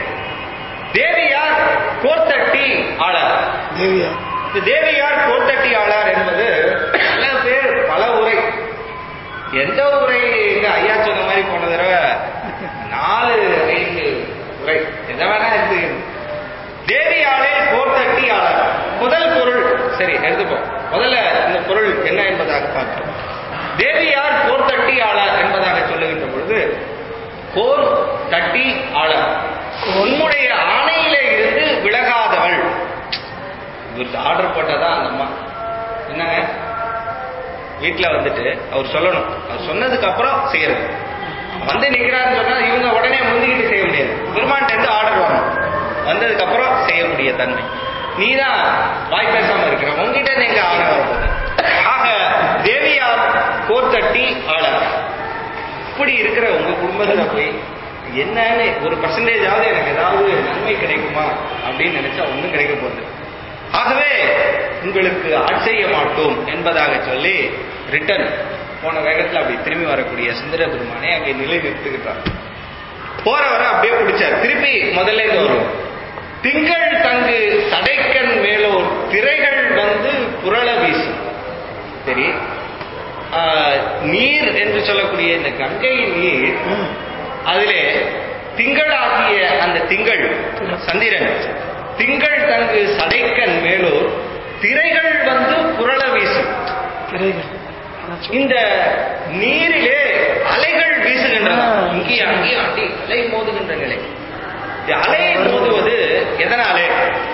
தேவியார் கோர்த்தட்டி ஆளார் தேவியா இந்த தேவியார் கோர்த்தட்டி ஆளார் என்பது பல பேர் பல உரை எந்த உரை எங்க ஐயா சொன்ன மாதிரி போன தடவை நாலு ஐந்து உரை எதை வேணா இருந்து தேவியாளே கோர்த்தட்டி ஆளார் முதல் பொருள் சரி எடுத்துப்போம் முதல்ல இந்த பொருள் என்ன என்பதாக பார்ப்போம் தேவியார் கோர்த்தட்டி ஆளார் என்பதாக சொல்லுகின்ற பொழுது கோர் தட்டி ஆளார் உன்னுடைய ஆணையிலே இருந்து விலகாதவள் இவருக்கு ஆர்டர் போட்டதா அந்த அம்மா என்னங்க வீட்டுல வந்துட்டு அவர் சொல்லணும் அவர் சொன்னதுக்கு அப்புறம் செய்யறது வந்து நிக்கிறாருன்னு சொன்னா இவங்க உடனே முந்திக்கிட்டு செய்ய முடியாது பெருமான்ட்ட இருந்து ஆர்டர் வரணும் வந்ததுக்கு அப்புறம் செய்யக்கூடிய தன்மை நீதான் வாய் பேசாம இருக்கிற உங்ககிட்ட இருந்து எங்க ஆர்டர் வரப்போகுது ஆக தேவியார் கோர்த்தட்டி ஆளர் இப்படி இருக்கிற உங்க குடும்பத்துல போய் என்னன்னு ஒரு பர்சன்டேஜ் ஆவது எனக்கு ஏதாவது நன்மை கிடைக்குமா அப்படின்னு நினைச்சா ஒண்ணும் கிடைக்க போகுது ஆகவே உங்களுக்கு ஆட்செய்ய மாட்டோம் என்பதாக சொல்லி ரிட்டர்ன் போன வேகத்துல அப்படி திரும்பி வரக்கூடிய சுந்தர பெருமானை அங்கே நிலை நிறுத்துகின்றார் போறவரை அப்படியே பிடிச்சார் திருப்பி முதல்ல இருந்து வரும் திங்கள் தங்கு சடைக்கன் மேலோர் திரைகள் வந்து புரள வீசும் சரி ஆஹ், நீர் என்று சொல்லக்கூடிய இந்த கங்கை நீர் அதிலே திங்களாகிய அந்த திங்கள் சந்திரன் திங்கள் தங்கு சடைக்கன் மேலோர் திரைகள் வந்து புரள வீசும் திரைகள் இந்த நீரிலே அலைகள் வீசுகின்றன ஆ. இங்கே அங்கே அடி அலை மோதுகின்ற நிலை இந்த அலை மோதுவது எதனாலே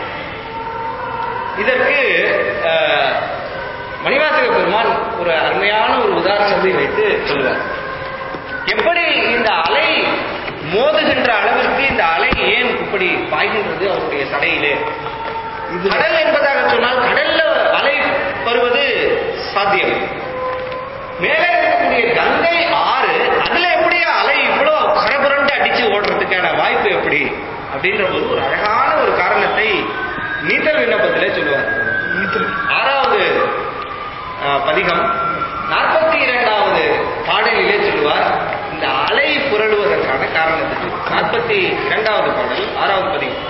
இதற்கு அஹ், மணிவாசக பெருமான் ஒரு அருமையான ஒரு உதாரணத்தை வைத்து சொல்லுவார் எப்படி இந்த அலை மோதுகின்ற அளவிற்கு இந்த அலை ஏன் இப்படி பாய்கின்றது அவருடைய சடையிலே இது கடல் என்பதாக சொன்னால் கடல்ல அலை வருவது சாத்தியம் மேலே இருக்கக்கூடிய கங்கை ஆறு அதுல எப்படி அலை இவ்வளோ கரபுரண்டு அடிச்சு ஓடுறதுக்கான வாய்ப்பு எப்படி அப்படின்ற போது ஒரு அழகான ஒரு காரணத்தை நீத்தல் விண்ணப்பத்திலே சொல்லுவார் நீத்தல் ஆறாவது அஹ், பதிகம் நாற்பத்தி இரண்டாவது பாடலிலே சொல்லுவார் இந்த அலை புரளுவதற்கான காரணத்தை நாற்பத்தி இரண்டாவது பாடல் ஆறாவது பதிகம்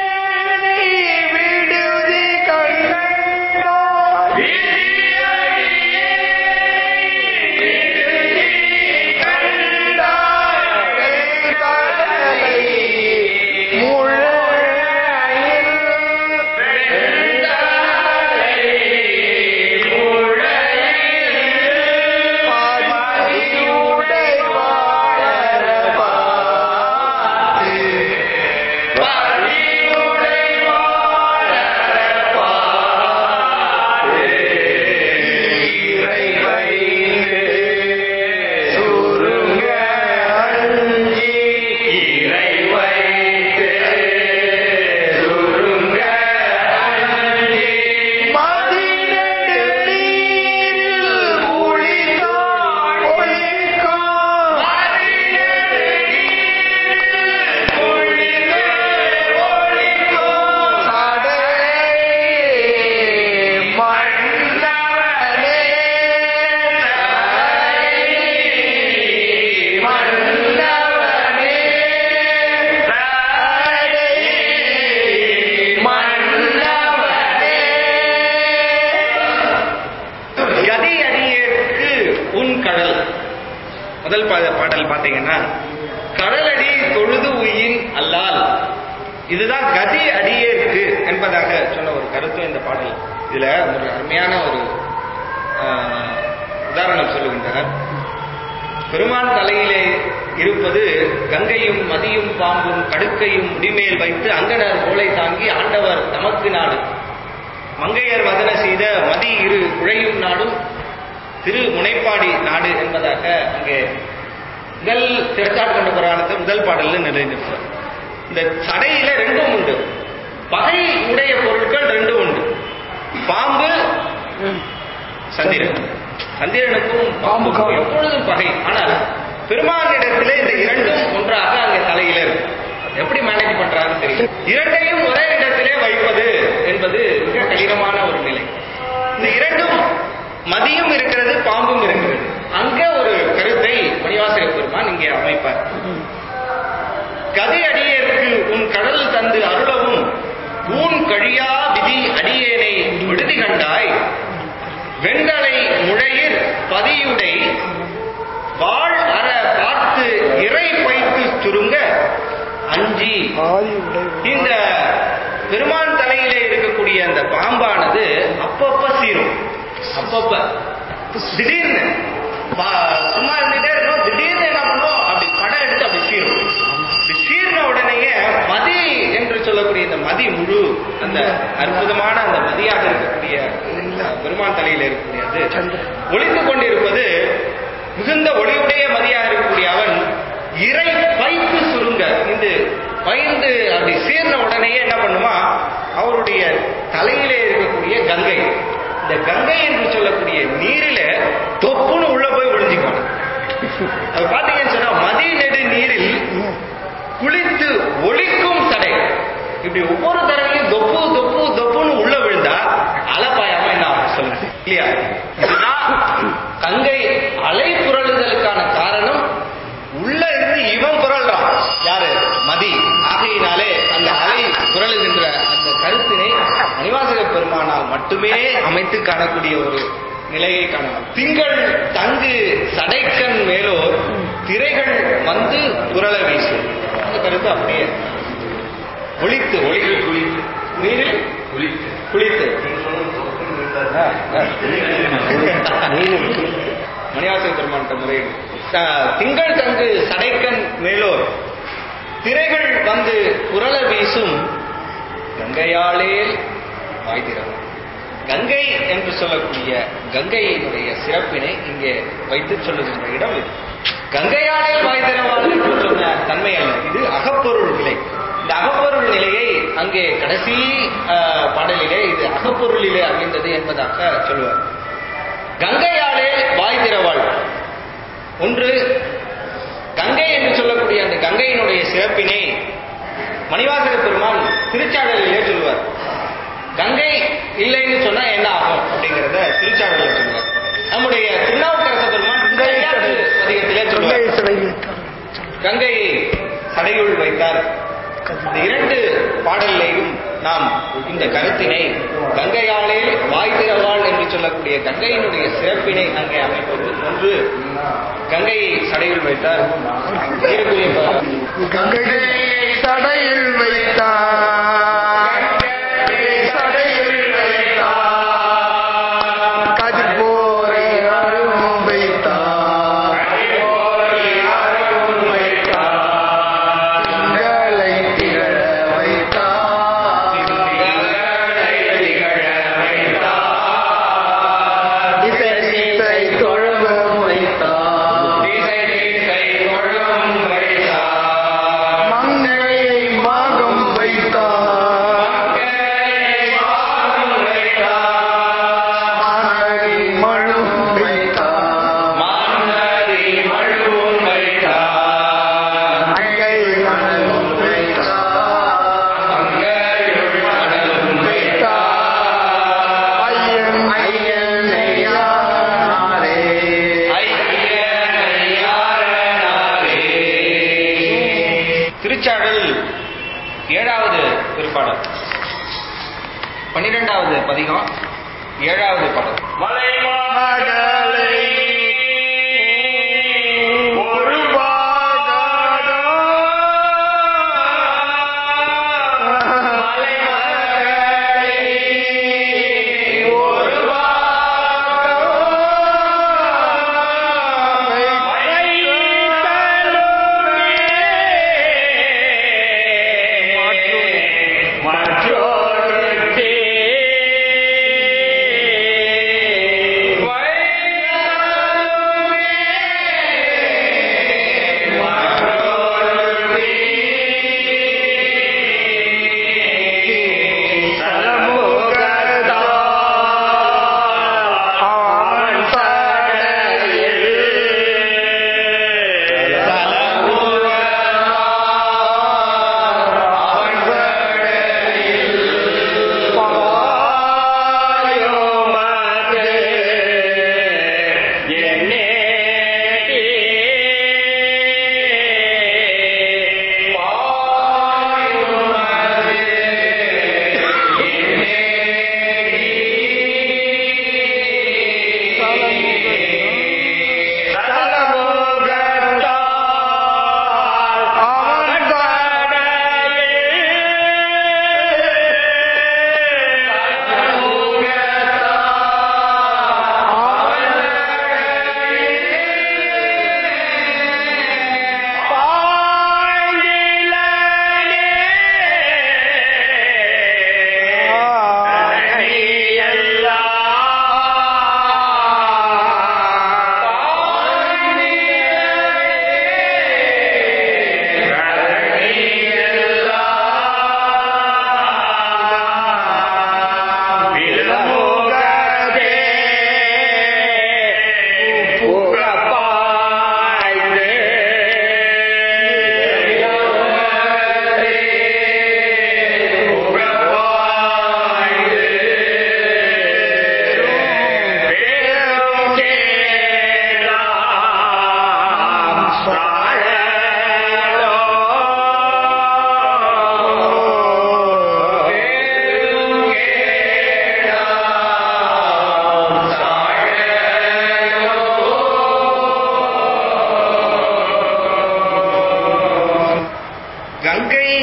விடுதி கண்ணா இதுதான் கதி அடியேற்கு என்பதாக சொன்ன ஒரு கருத்து இந்த பாடல் இதுல ஒரு அருமையான ஒரு ஆஹ், உதாரணம் சொல்லுகின்றார் பெருமான் தலையிலே இருப்பது கங்கையும் மதியும் பாம்பும் கடுக்கையும் முடிமேல் வைத்து அங்கனர் கோலை தாங்கி ஆண்டவர் தமக்கு நாடு மங்கையர் வதன செய்த மதி இரு குழையும் நாடும் திரு முனைப்பாடி நாடு என்பதாக அங்கே முதல் திருச்சாட் கொண்ட புராணத்தை முதல் பாடல்ல நிலைநிறுத்தார் இந்த சடையில ரெண்டும் உண்டு பகை உடைய பொருட்கள் ரெண்டும் உண்டு பாம்பு சந்திரன் சந்திரனுக்கும் பாம்புக்கும் எப்பொழுதும் பகை ஆனால் பெருமானிடத்திலே இந்த இரண்டும் ஒன்றாக அங்கே தலையில இருக்கு எப்படி மேனேஜ் பண்றாங்க தெரியும் இரண்டையும் ஒரே இடத்திலே வைப்பது என்பது மிக கடினமான ஒரு நிலை இந்த இரண்டும் மதியும் இருக்கிறது பாம்பும் இருக்கிறது அங்க ஒரு கருத்தை மணிவாசக பெருமான் இங்கே அமைப்பார் கதை அடியேற்கு உன் கடல் தந்து அருளவும் ஊன் கழியா விதி அடியேனை விடுதி கண்டாய் வெண்தலை முழையிர் பதியுடை வாழ் அற பார்த்து இறை பைத்து சுருங்க அஞ்சி ஆதி உடை இந்த பெருமான் தலையிலே இருக்கக்கூடிய அந்த பாம்பானது அப்பப்ப சீரும் அப்பப்ப திடீர்னு பா- சும்மா இருந்துட்டே இருக்கும் திடீர்னு என்ன பண்ணும் அப்படி படம் எடுத்து அப்படி சீரும் இப்படி சீர்ன உடனேயே மதி என்று சொல்லக்கூடிய இந்த மதி முழு அந்த அற்புதமான அந்த மதியாக இருக்கக்கூடிய அஹ், பெருமான் தலையில இருக்கக்கூடிய அது ஒளிந்து கொண்டிருப்பது மிகுந்த ஒளியுடைய மதியாக இருக்கக்கூடிய அவன் இறை பைப்பு சுருங்க இந்த பயந்து அப்படி சீர்ன உடனேயே என்ன பண்ணுமா அவருடைய தலையிலே இருக்கக்கூடிய கங்கை இந்த கங்கை என்று சொல்லக்கூடிய நீரில தொப்புன்னு உள்ள போய் விழுஞ்சிக்கணும் அது பாத்தீங்கன்னு சொன்னா மதி நெடு நீரில் குளித்து ஒளிக்கும் தடை இப்படி ஒவ்வொரு தடவையும் தொப்பு தொப்பு தொப்புன்னு உள்ள விழுந்தா அலப்பாயாம என்ன ஆகும் சொல்லுங்க இல்லையா இதுதான் கங்கை அலை புரளுதலுக்கான காரணம் உள்ள இருந்து இவன் புரள்றான் யாரு மதி ஆகையினாலே அந்த அலை புரளுகின்ற அந்த கருத்தினை மணிவாசக பெருமானால் மட்டுமே அமைத்து காணக்கூடிய ஒரு நிலையை காணலாம் திங்கள் தங்கு சடைக்கண் மேலோர் திரைகள் வந்து புரள வீசும் அந்த கருத்து அப்படியே ஒளித்து ஒளித்து குளித்து நீரில் குளித்து குளித்து மணிவாசக பெருமான்கிட்ட முறையீடு த- திங்கள் தங்கு சடைக்கண் மேலோர் திரைகள் வந்து புரள வீசும் கங்கையாளே வாய்திறவர் கங்கை என்று சொல்லக்கூடிய கங்கையினுடைய சிறப்பினை இங்கே வைத்து சொல்லுகின்ற இடம் இது கங்கையாளே வாய்திறவாள் என்று சொன்ன தன்மை அல்ல இது அகப்பொருள் நிலை இந்த அகப்பொருள் நிலையை அங்கே கடைசி ஆஹ், பாடலிலே இது அகப்பொருளிலே அமைந்தது என்பதாக சொல்லுவார் கங்கையாலே வாய் திறவாள் ஒன்று கங்கை என்று சொல்லக்கூடிய அந்த கங்கையினுடைய சிறப்பினை மணிவாசக பெருமான் திருச்சாடலிலே சொல்லுவார் கங்கை இல்லைன்னு சொன்னா என்ன ஆகும் அப்படிங்கறத திருச்சாடலில் சொல்லுவார் நம்முடைய திருநாவுக்கரச பெருமான் திருக்கையாறு பதிகத்திலே கங்கை சொல்லுவார் சிலை வைத்தார் கங்கையை சடையுள் வைத்தார் இந்த இரண்டு பாடல்லையும் நாம் இந்த கருத்தினை கங்கையாலே வாய் திறவாள் என்று சொல்லக்கூடிய கங்கையினுடைய சிறப்பினை அங்கே அமைப்பது ஒன்று கங்கையை சடையுள் வைத்தார் இருக்கக்கூடிய ப- கங்கை சடையில் வைத்தார் சடையில் வைத்தார் கதிர் போரை அருளும் வைத்தார் திங்களை திகழ வைத்தார் திசை திசை தொழவும் வைத்தார் மங்கையை மாகம் வைத்தார் மானடி மழு வைத்தார் அங்கை மணலும் வைத்தார் வைத்தார் ஐயன் ஐயன் ஐயாரே திருச்சாடல் ஏழாவது திருப்பாடல் பன்னிரெண்டாவது பதிகம் ஏழாவது பாடல் மகளை ஒரு பாகடா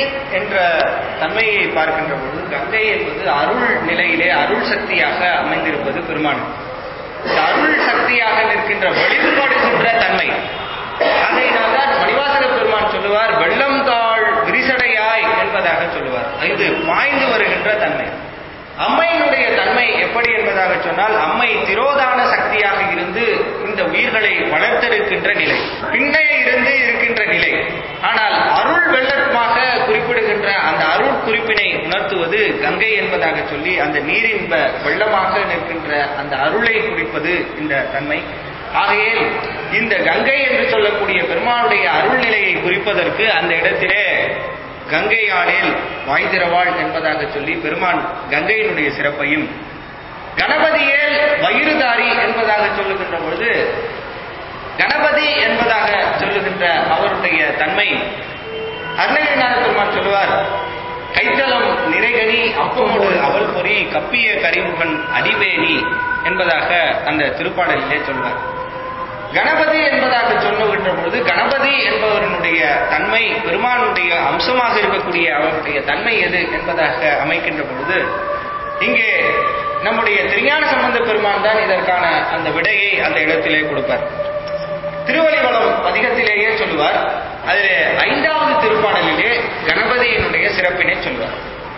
என்ற தன்மையை பார்க்கின்ற பொழுது கங்கை என்பது அருள் நிலையிலே அருள் சக்தியாக அமைந்திருப்பது பெருமான் இந்த அருள் சக்தியாக நிற்கின்ற வெளிப்படுகின்ற தன்மை அதையினால்தான் மணிவாசக பெருமான் சொல்லுவார் வெள்ளம் தாழ் விரிசடையாய் என்பதாக சொல்லுவார் இது பாய்ந்து வருகின்ற தன்மை அம்மையினுடைய தன்மை எப்படி என்பதாக சொன்னால் அம்மை திரோதான சக்தியாக இருந்து இந்த உயிர்களை வளர்த்தெடுக்கின்ற நிலை பின்னே இருந்து இருக்கின்ற நிலை ஆனால் அருள் வெள்ளமாக குறிப்பிடுகின்ற அந்த அருள் குறிப்பினை உணர்த்துவது கங்கை என்பதாக சொல்லி அந்த நீரின் ப- வெள்ளமாக நிற்கின்ற அந்த அருளை குறிப்பது இந்த தன்மை ஆகையில் இந்த கங்கை என்று சொல்லக்கூடிய பெருமானுடைய அருள் நிலையை குறிப்பதற்கு அந்த இடத்திலே கங்கை ஆளில் வாய்திரவாள் என்பதாக சொல்லி பெருமான் கங்கையினுடைய சிறப்பையும் கணபதியேல் வயிறுதாரி என்பதாக சொல்லுகின்ற பொழுது கணபதி என்பதாக சொல்லுகின்ற அவருடைய தன்மை அருணகிரிநாத பெருமான் சொல்லுவார் கைத்தலம் நிறைகனி அப்பமோடு அவள் பொறி கப்பிய கரிமுகன் அடிவேணி என்பதாக அந்த திருப்பாடலிலே சொல்வார் கணபதி என்பதாக சொல்லுகின்ற பொழுது கணபதி என்பவருடைய தன்மை பெருமானுடைய அம்சமாக இருக்கக்கூடிய அவருடைய தன்மை எது என்பதாக அமைக்கின்ற பொழுது இங்கே நம்முடைய திருஞான சம்பந்த பெருமான் தான் இதற்கான அந்த விடையை அந்த இடத்திலே கொடுப்பார் திருவள்ளிவளம் பதிகத்திலேயே சொல்லுவார் அதிலே ஐந்தாவது திருப்பாடலிலே கணபதியினுடைய சிறப்பினை சொல்வார்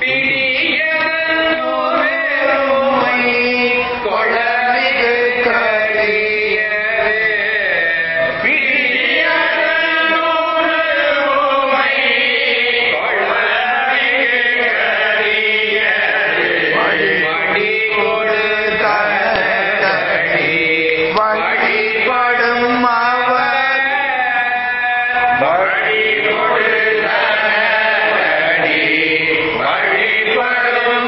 கொளமிகு வழிபடும் அவர் வழிபடும்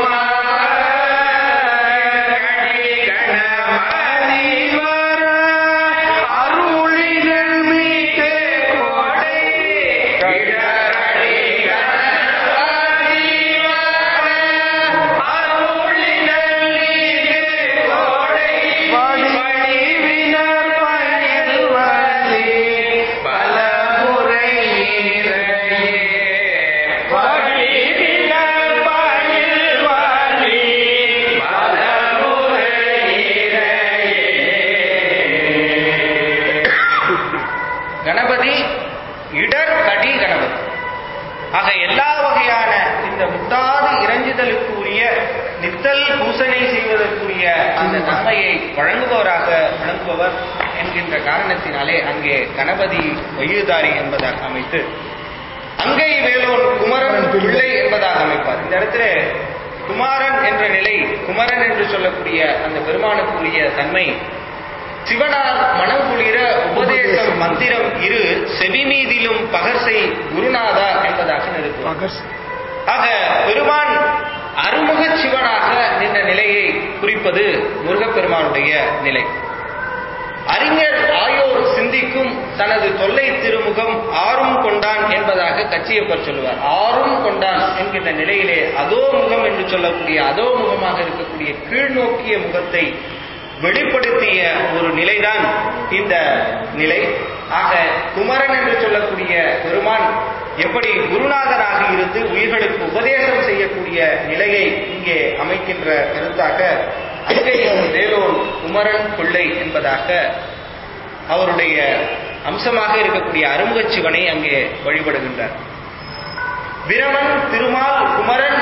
அருளிகள் மீட்டே கோடை வடிவினர் பயிர்வதி பல முறை வடிவினர் பயிர்வதி பல முறை கணபதி இடர் கடி கணபதி ஆக எல்லா வகையான இந்த முத்தாது இறைஞ்சுதலுக்கு உரிய நித்தல் பூசனை செய்வதற்குரிய அந்த தன்மையை வழங்குபவராக விளங்குபவர் என்கின்ற காரணத்தினாலே அங்கே கணபதி வயிறுதாரி என்பதாக அமைத்து அங்கை வேலோன் குமரன் பிள்ளை என்பதாக அமைப்பார் இந்த இடத்துல குமாரன் என்ற நிலை குமரன் என்று சொல்லக்கூடிய அந்த பெருமானுக்குரிய தன்மை சிவனார் மனம் குளிர உபதேசம் மந்திரம் இரு செவிமீதிலும் பகர்சை குருநாதா என்பதாக நிறுத்துவார் ஆக பெருமான் அருமுக சிவனாக நின்ற நிலையை குறிப்பது முருகப்பெருமானுடைய நிலை அறிஞர் ஆயோர் சிந்திக்கும் தனது தொல்லை திருமுகம் ஆறும் கொண்டான் என்பதாக கச்சியப்பர் சொல்லுவார் ஆறும் கொண்டான் என்கின்ற நிலையிலே அதோ முகம் என்று சொல்லக்கூடிய அதோ முகமாக இருக்கக்கூடிய கீழ்நோக்கிய முகத்தை வெளிப்படுத்திய ஒரு நிலைதான் இந்த நிலை ஆக குமரன் என்று சொல்லக்கூடிய பெருமான் எப்படி குருநாதனாக இருந்து உயிர்களுக்கு உபதேசம் செய்யக்கூடிய நிலையை இங்கே அமைக்கின்ற கருத்தாக அங்கே வேலோன் குமரன் பிள்ளை என்பதாக அவருடைய அம்சமாக இருக்கக்கூடிய அருமுகச் சிவனை அங்கே வழிபடுகின்றார் பிரமன் திருமால் குமரன்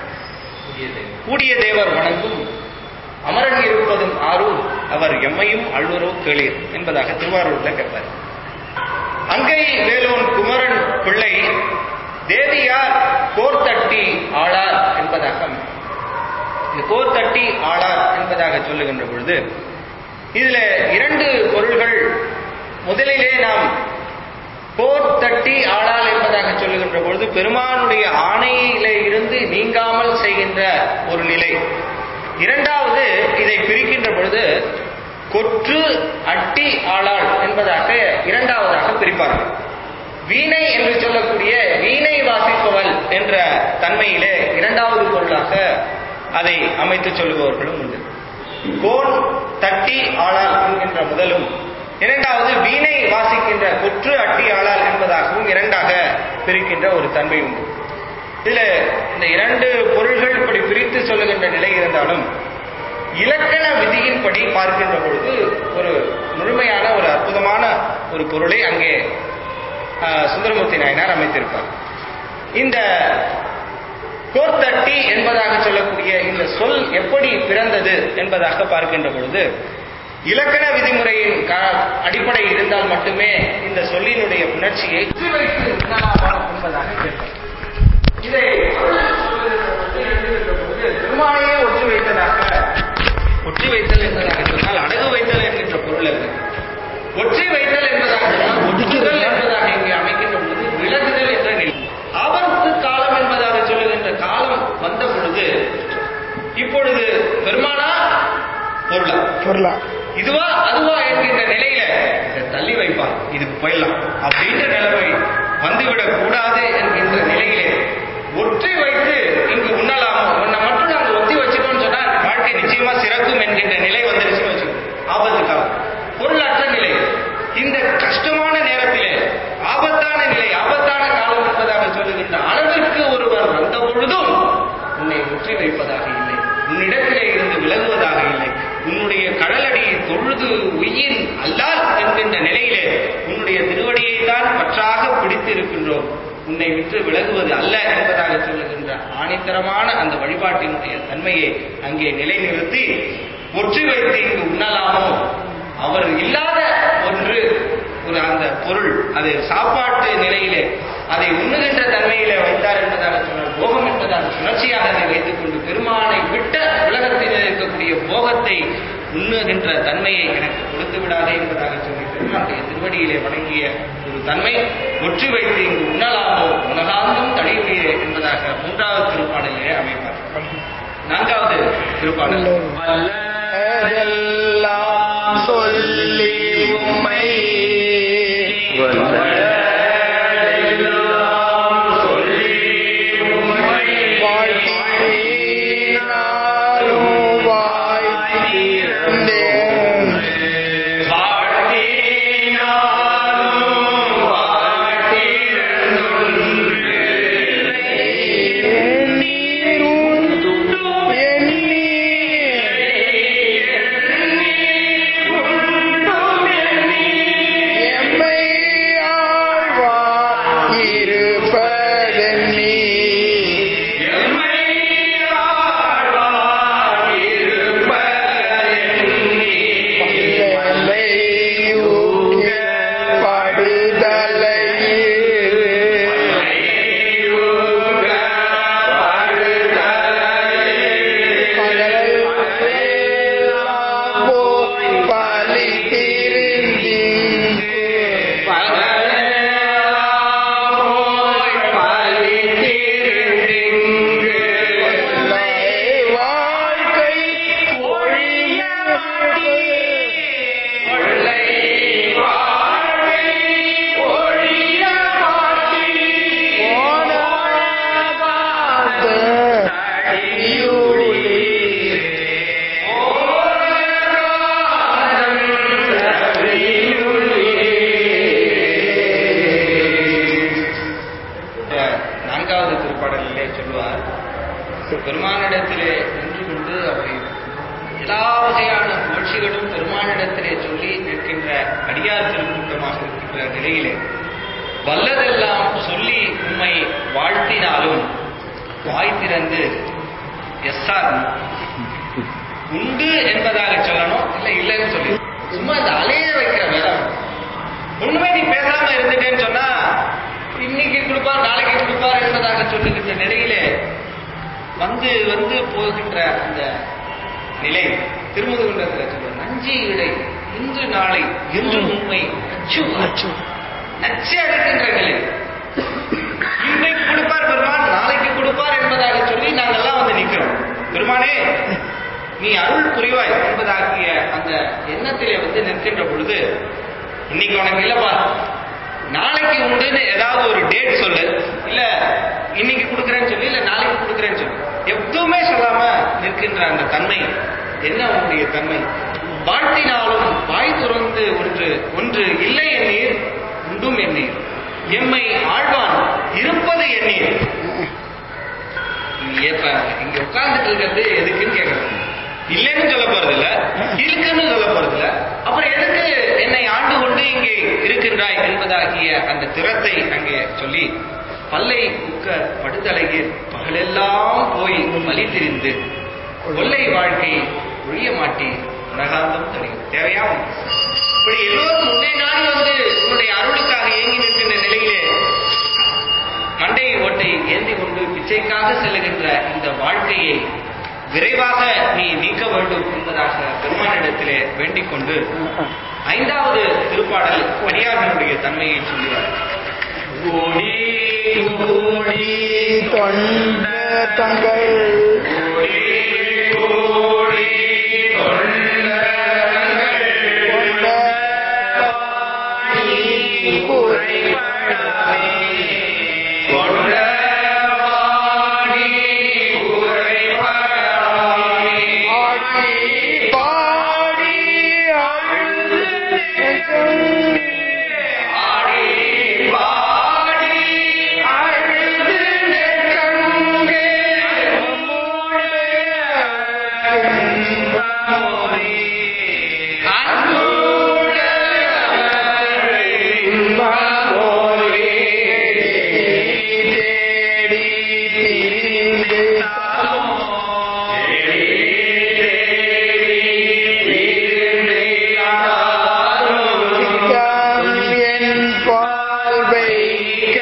கூடிய தேவர் வணங்கும் அமரன் இருப்பதும் ஆரூர் அவர் எம்மையும் அள்ளுரோ கேளீர் என்பதாக திருவாரூர்ல கேட்பார் அங்கை வேலோன் குமரன் பிள்ளை தேவியார் கோர்த்தட்டி ஆளார் என்பதாக அமையும். இது கோர்த்தட்டி ஆளார் என்பதாக சொல்லுகின்ற பொழுது இதுல இரண்டு பொருள்கள் முதலிலே நாம் போர் தட்டி ஆளால் என்பதாக சொல்லுகின்ற பொழுது பெருமானுடைய ஆணையிலே இருந்து நீங்காமல் செய்கின்ற ஒரு நிலை இரண்டாவது இதை பிரிக்கின்ற பொழுது கொற்று அட்டி ஆளாள் என்பதாக இரண்டாவதாக பிரிப்பார்கள் வீணை என்று சொல்லக்கூடிய வீணை வாசிப்பவள் என்ற தன்மையிலே இரண்டாவது பொருளாக அதை அமைத்து சொல்லுபவர்களும் உண்டு கோன் தட்டி ஆளாள் என்கின்ற முதலும் இரண்டாவது வீணை வாசிக்கின்ற கொற்று அட்டி ஆளாள் என்பதாகவும் இரண்டாக பிரிக்கின்ற ஒரு தன்மை உண்டு இதுல இந்த இரண்டு பொருள்கள் இப்படி பிரித்து சொல்லுகின்ற நிலை இருந்தாலும் இலக்கண விதியின்படி பார்க்கின்ற பொழுது ஒரு முழுமையான ஒரு அற்புதமான ஒரு பொருளை அங்கே ஆஹ், சுந்தரமூர்த்தி நாயனார் அமைத்திருப்பார் இந்த கோர்த்தட்டி என்பதாக சொல்லக்கூடிய இந்த சொல் எப்படி பிறந்தது என்பதாக பார்க்கின்ற பொழுது இலக்கண விதிமுறையின் கா- அடிப்படை இருந்தால் மட்டுமே இந்த சொல்லினுடைய புணர்ச்சியை வைத்து உணரலாமா என்பதாக கேட்பார் இதை பெருமானையே ஒற்றி வைத்ததாக ஒற்றி வைத்தல் என்பதாக சொன்னால் அடகு வைத்தல் என்கின்ற பொருள் அல்ல ஒற்றி வைத்தல் என்பதாக சொன்னால் ஒற்றுதல் என்பதாக இங்கே அமைக்கின்ற பொழுது விலகுதல் என்ற நிலை ஆபத்து காலம் என்பதாக சொல்லுகின்ற காலம் வந்த பொழுது இப்பொழுது பெருமானா பொருளா பொருளா இதுவா அதுவா என்கின்ற நிலையில இதை தள்ளி வைப்பான் இதுக்கு போயிடலாம் அப்படின்ற நிலைமை வந்துவிடக் கூடாது என்கின்ற நிலையிலே ஒற்றி வைத்து இங்கு உண்ணலாமோ உன்னை மட்டும் நாங்க ஒத்தி வச்சுக்கோன்னு சொன்னா வாழ்க்கை நிச்சயமா சிறக்கும் என்கின்ற நிலை வந்துருச்சுன்னு வச்சுக்கோ ஆபத்து காலம் பொருளற்ற நிலை இந்த கஷ்டமான நேரத்திலே ஆபத்தான நிலை ஆபத்தான காலம் என்பதாக சொல்லுகின்ற அளவிற்கு ஒருவர் வந்த பொழுதும் உன்னை ஒற்றி வைப்பதாக இல்லை உன்னிடத்திலே இருந்து விலகுவதாக இல்லை உன்னுடைய கடலடியை தொழுது உயின் அல்லால் என்கின்ற நிலையிலே உன்னுடைய திருவடியை தான் பற்றாக பிடித்து இருக்கின்றோம் உன்னை விட்டு விலகுவது அல்ல என்பதாக சொல்லுகின்ற ஆணித்தரமான அந்த வழிபாட்டினுடைய தன்மையை அங்கே நிலைநிறுத்தி ஒற்றி வைத்து இங்கு உண்ணலாமோ அவர் இல்லாத ஒன்று ஒரு அந்த பொருள் அது சாப்பாட்டு நிலையிலே அதை உண்ணுகின்ற தன்மையிலே வைத்தார் என்பதாக சொன்னார் போகம் என்பதாக சுழற்சியாக அதை வைத்துக் கொண்டு பெருமானை விட்ட உலகத்தில் இருக்கக்கூடிய போகத்தை உண்ணுகின்ற தன்மையை எனக்கு கொடுத்து விடாதே என்பதாக சொல்லி பெருமானுடைய திருவடியிலே வணங்கிய ஒரு தன்மை ஒற்றி வைத்து இங்கு உண்ணலாமோ உலகாந்தும் தடையுடைய என்பதாக மூன்றாவது திருப்பாடலிலே அமைப்பார் நான்காவது திருப்பாடல் எல்லாம் சொல்லி உம்மை வாழ்த்தினாலும் வாழ்த்திருந்தேன். எம்மை ஆழ்வார் இருப்பதென்னி. பல்லை ஊக்க பகலெல்லாம் போய் பலித்திருந்தீங்கு. கொள்ளை வாழ்க்கை ஒழியாது. ஓடாத தடியுளி. இந்த நான்காவது திருப்பாடலிலே சொல்லுவார் பெருமானிடத்திலே நின்று கொண்டு அவரை எல்லா வகையான புகழ்ச்சிகளும் பெருமானிடத்திலே சொல்லி நிற்கின்ற அடியார் திருக்கூட்டமாக இருக்கின்ற நிலையிலே வல்லதெல்லாம் சொல்லி உம்மை வாழ்த்தினாலும் வாய் திறந்து எஸ்ஆர் உண்டு என்பதாக சொல்லணும் இல்ல இல்லைன்னு சொல்லி சும்மா இந்த அலைய வைக்கிற வேலை ஒண்ணுமே நீ பேசாம இருந்துட்டேன்னு சொன்னா இன்னைக்கு கொடுப்பார் நாளைக்கு கொடுப்பார் என்பதாக சொல்லுகின்ற நிலையிலே வந்து வந்து போகின்ற அந்த நிலை திருமுதுகுன்றத்தில் சொல்ற நஞ்சி இடை இன்று நாளை என்று உண்மை அச்சு அச்சு நச்சு அடைக்கின்ற நிலை இன்றைக்கு கொடுப்பார் பெருமான் நாளைக்கு கொடுப்பார் என்பதாக சொல்லி நாங்கெல்லாம் வந்து நிக்கிறோம் பெருமானே நீ அருள் புரிவாய் என்பதாகிய அந்த எண்ணத்திலே வந்து நிற்கின்ற பொழுது இன்னைக்கு உனக்கு இல்லப்பா நாளைக்கு உண்டுன்னு ஏதாவது ஒரு டேட் சொல்லு இல்ல இன்னைக்கு கொடுக்குறேன்னு சொல்லி இல்ல நாளைக்கு கொடுக்குறேன்னு சொல்லு எதுவுமே சொல்லாம நிற்கின்ற அந்த தன்மை என்ன உன்னுடைய தன்மை வாழ்த்தினாலும் வாய் துறந்து ஒன்று ஒன்று இல்லை எண்ணீர் உண்டும் எண்ணீர் எம்மை ஆழ்வான் இருப்பது எண்ணீர் உட்கார்ந்துட்டு இருக்கிறது எதுக்குன்னு கேட்கறாங்க இல்லைன்னு சொல்ல போறது இல்ல இருக்குன்னு சொல்ல போறது இல்ல அப்புறம் எதுக்கு என்னை ஆண்டு கொண்டு இங்கே இருக்கின்றாய் என்பதாகிய அந்த திறத்தை அங்கே சொல்லி பல்லை குக்க படுதலையில் பகலெல்லாம் போய் வழி திரிந்து கொள்ளை வாழ்க்கை ஒழிய மாட்டி நகாந்தம் தெரியும் தேவையா உனக்கு? இப்படி எல்லோரும் முன்னே நாள் வந்து உன்னுடைய அருளுக்காக ஏங்கி நிற்கின்ற நிலையிலே மண்டை ஓட்டை ஏந்தி கொண்டு பிச்சைக்காக செல்லுகின்ற இந்த வாழ்க்கையை விரைவாக நீ நீக்க வேண்டும் என்பதாக பெருமானிடத்திலே வேண்டிக் கொண்டு ஐந்தாவது திருப்பாடல் அடியார்களுடைய தன்மையை சொல்லுவார் ஓடி ஓடி தொண்ட தங்கள் ஓடி தொண்டர்கள் கொண்ட பாணி குறைபடாமே ஆடி பாடி அழுது நெஞ்சம் அழுது நெஞ்சங்கே நம்முடைய இன்பமோரே. இன்பமோரே. தேடி திரிந்து சிக்கம் என் பால் வைக்க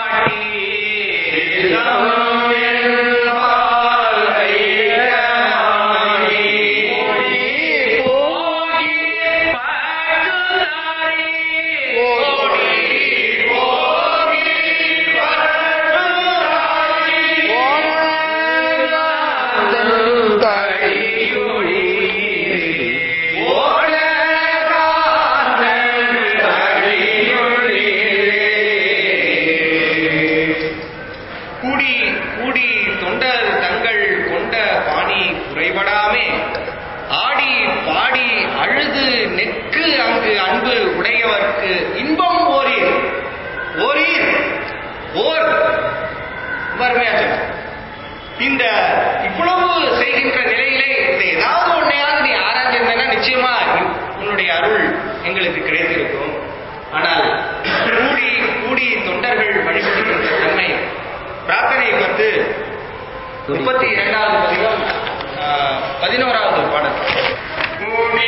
கூடி கூடி தொண்டர் தங்கள் கொண்ட பாணி குறைபடாமே ஆடி பாடி அழுது நெக்கு அங்கு அன்பு உடையவர்க்கு இன்பம் ஓரீர் ஓரீர் ஓர் ரொம்ப அருமையா சொன்னார். இந்த இவ்வளவு செய்கின்ற நிலையிலே இந்த ஏதாவது ஒன்னையாவது நீ ஆராய்ந்திருந்தனா நிச்சயமா உன்னுடைய அருள் எங்களுக்கு கிடைத்திருக்கும் ஆனால் கூடி கூடி தொண்டர்கள் வழிபடுகின்ற தன்மை பிரார்த்தனை பத்து முப்பத்தி இரண்டாவது பதிகம் ஆஹ், பதினோராவது பாடல் கூடி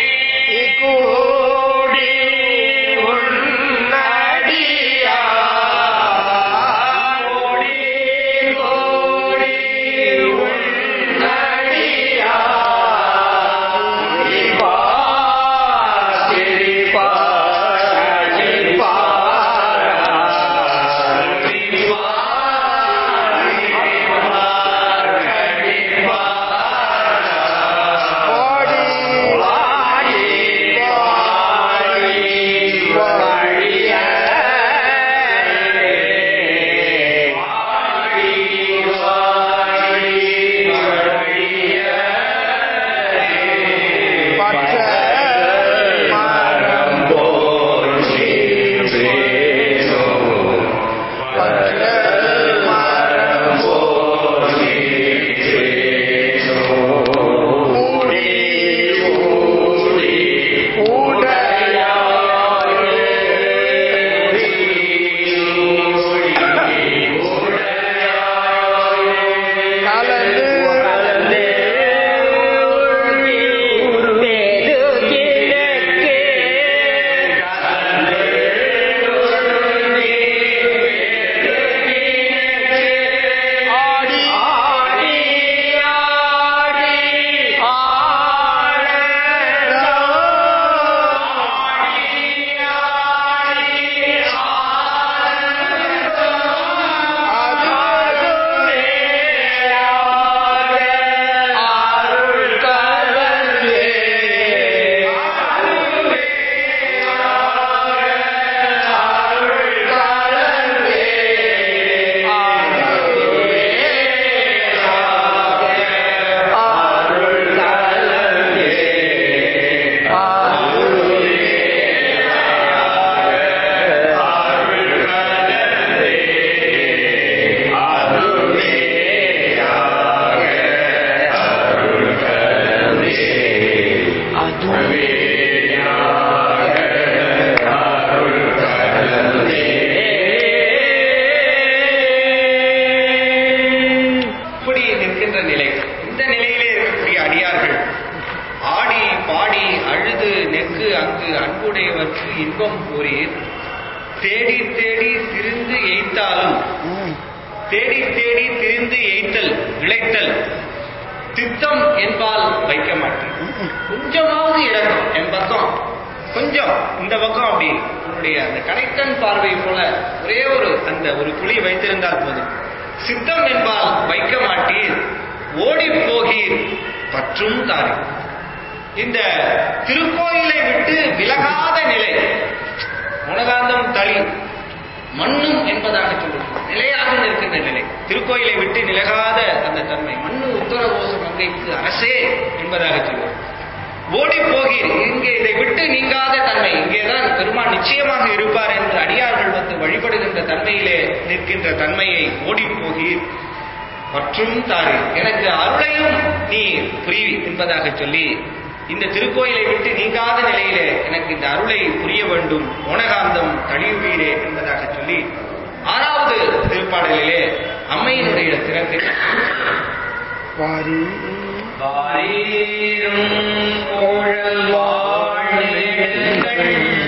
உன்னடியா கூடி கூடி உன்னடியா சிரிப்பா சிரிப்பா சிரிப்பா சிரிப்பா இன்பம் கூறீர் தேடி தேடி திரிந்து எய்த்தாலும் தேடி தேடி திரிந்து எய்த்தல் இழைத்தல் தித்தம் என்பால் வைக்க மாட்டேன் கொஞ்சமாவது இறக்கம் என் பக்கம் கொஞ்சம் இந்த பக்கம் அப்படி உன்னுடைய அந்த கடைக்கண் பார்வை போல ஒரே ஒரு அந்த ஒரு துளி வைத்திருந்தால் போதும் சித்தம் என்பால் வைக்க மாட்டீர் ஓடி போகீர் பற்றும் தாரி இந்த திருக்கோயிலை விட்டு விலகாத நிலை முனகாந்தம் தளி மண்ணும் என்பதாக சொல்லுவோம் நிலையாக நிற்கின்ற நிலை திருக்கோயிலை விட்டு நிலகாத அந்த தன்மை மண்ணு உத்தரகோசம் அங்கைக்கு அரசே என்பதாக சொல்லுவோம் ஓடி போகீர் இங்கே இதை விட்டு நீங்காத தன்மை இங்கேதான் பெருமான் நிச்சயமாக இருப்பார் என்று அடியார்கள் வந்து வழிபடுகின்ற தன்மையிலே நிற்கின்ற தன்மையை ஓடி போகீர் மற்றும் தாரு எனக்கு அருளையும் நீ புரி என்பதாக சொல்லி இந்த திருக்கோயிலை விட்டு நீங்காத நிலையிலே எனக்கு இந்த அருளை புரிய வேண்டும் ஓனகாந்தம் தழியுவீரே என்பதாக சொல்லி ஆறாவது திருப்பாடலிலே அம்மையினுடைய திறத்தை வாரீரும் கோழல் வாழ்நெடுங்கள்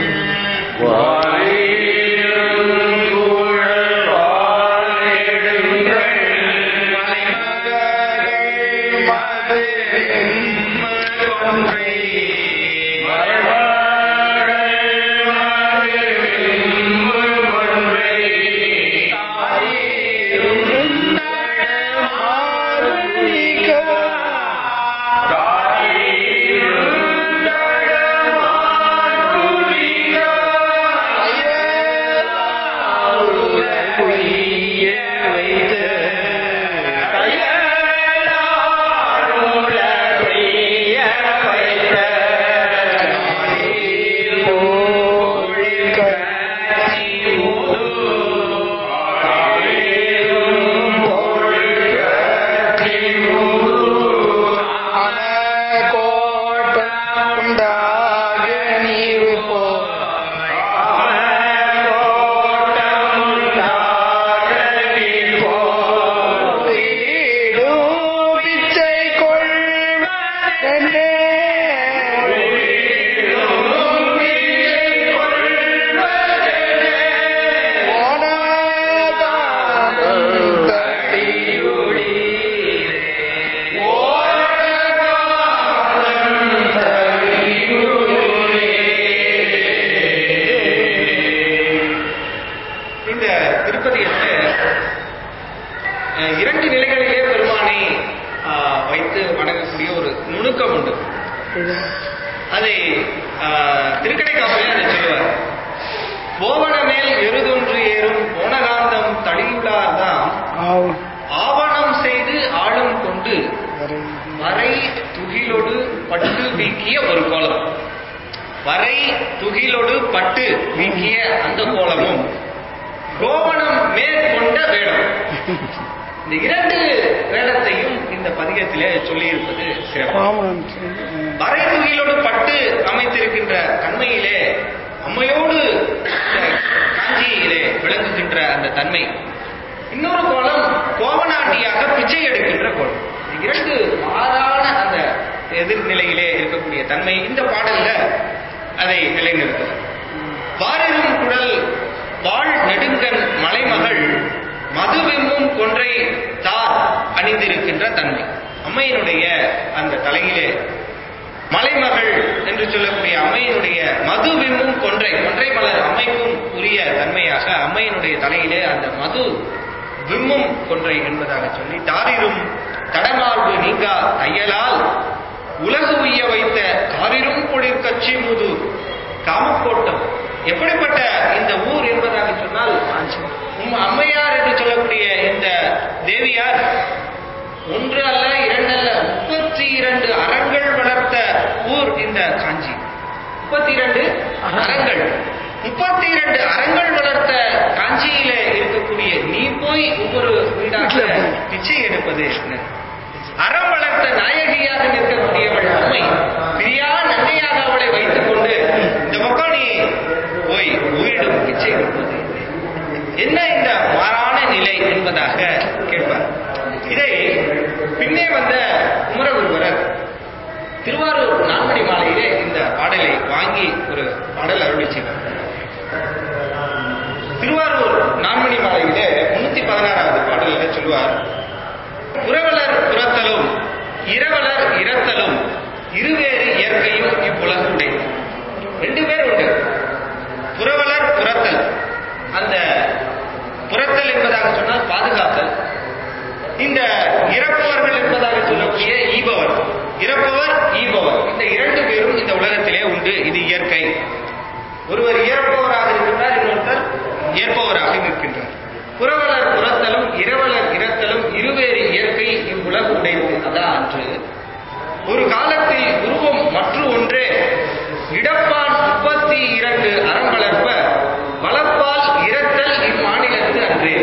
இந்த திருப்பதியத்தை அஹ், இரண்டு நிலைகளிலே பெருமானை ஆஹ், வைத்து வணங்கக்கூடிய ஒரு நுணுக்கம் உண்டு அதை ஆஹ், திருக்கடைக்காப்பிலே அதை சொல்லுவார் போவன மேல் எருதொன்று ஏறும் ஓனகாந்தம் தடியுளார்தான் ஆவணம் செய்து ஆளும் கொண்டு வரை துகிலொடு பட்டு வீக்கிய ஒரு கோலம் வரை துகிலொடு பட்டு வீக்கிய அந்த கோலமும் கோவணம் மேற்கொண்ட வேடம் இந்த இரண்டு வேடத்தையும் இந்த பதிகத்திலே சொல்லியிருப்பது சிறப்பு வரை துகிலோடு பட்டு அமைத்திருக்கின்ற தன்மையிலே அம்மையோடு இந்த காஞ்சியிலே விளங்குகின்ற அந்த தன்மை இன்னொரு கோலம் கோவனாட்டியாக பிச்சை எடுக்கின்ற கோலம் இந்த இரண்டு மாறான அந்த எதிர்நிலையிலே இருக்கக்கூடிய தன்மை இந்த பாடல்ல அதை நிலைநிறுத்தும் வாரிரும் குடல் வாழ் நெடுங்கன் மலைமகள் மதுவெம்மும் கொன்றை தார் அணிந்திருக்கின்ற தன்மை அம்மையினுடைய அந்த தலையிலே மலைமகள் என்று சொல்லக்கூடிய அம்மையினுடைய மது விம்மும் கொன்றை கொன்றை மலர் அம்மைக்கும் உரிய தன்மையாக அம்மையினுடைய தலையிலே அந்த மது விம்மும் கொன்றை என்பதாக சொல்லி தாரிரும் தடமார்பு நீங்கா தையலால் உலகு உய்ய வைத்த காரிரும் பொழிற் கட்சி முது காமக்கோட்டம் எப்படிப்பட்ட இந்த ஊர் என்பதாக சொன்னால் உம் அம்மையார் என்று சொல்லக்கூடிய இந்த தேவியார் ஒன்று அல்ல இரண்டு அல்ல முப்பத்தி இரண்டு அறங்கள் வளர்த்த ஊர் இந்த காஞ்சி முப்பத்தி இரண்டு அறங்கள் முப்பத்தி இரண்டு அறங்கள் வளர்த்த காஞ்சியில இருக்கக்கூடிய நீ போய் ஒவ்வொரு வீடாக பிச்சை எடுப்பது என்ன? அறம் வளர்த்த நாயகியாக நிற்கக்கூடியவள் அம்மை பிரியா நன்மையாக அவளை வைத்துக் கொண்டு இந்த பக்கம் நீ போய் உயிரிடும் பிச்சை எடுப்பது என்ன இந்த மாறான நிலை என்பதாக கேட்பார் இதை பின்னே வந்த குமரகுருவரர் திருவாரூர் நான்மணி மாலையிலே இந்த பாடலை வாங்கி ஒரு பாடல் அருளி செய்வார் சொல்வார் புறவலர் புறத்தலும் இரவலர் இரத்தலும் இருவேறு இயற்கையும் இவ்வுலகு உடையது ரெண்டு பேர் உண்டு புறவலர் புறத்தல் அந்த புறத்தல் என்பதாக சொன்னால் பாதுகாத்தல் இந்த இறப்பவர்கள் என்பதாக சொல்லக்கூடிய ஈபவர் இறப்பவர் ஈபவர் இந்த இரண்டு பேரும் இந்த உலகத்திலே உண்டு இது இயற்கை ஒருவர் இறப்பவராக இருக்கின்றார் இன்னொருத்தர் ஏற்பவராக நிற்கின்றார் புறவலர் புறத்தலும் இரவலர் இரத்தலும் இருவேறு இயற்கை இவ்வுலகு உடையது அதான் அன்று ஒரு காலத்தில் உருவம் மற்ற ஒன்றே இடப்பான் முப்பத்தி இரண்டு அறம் வளர்ப்ப வளப்பால் இரத்தல் இம்மாநிலத்து அன்றே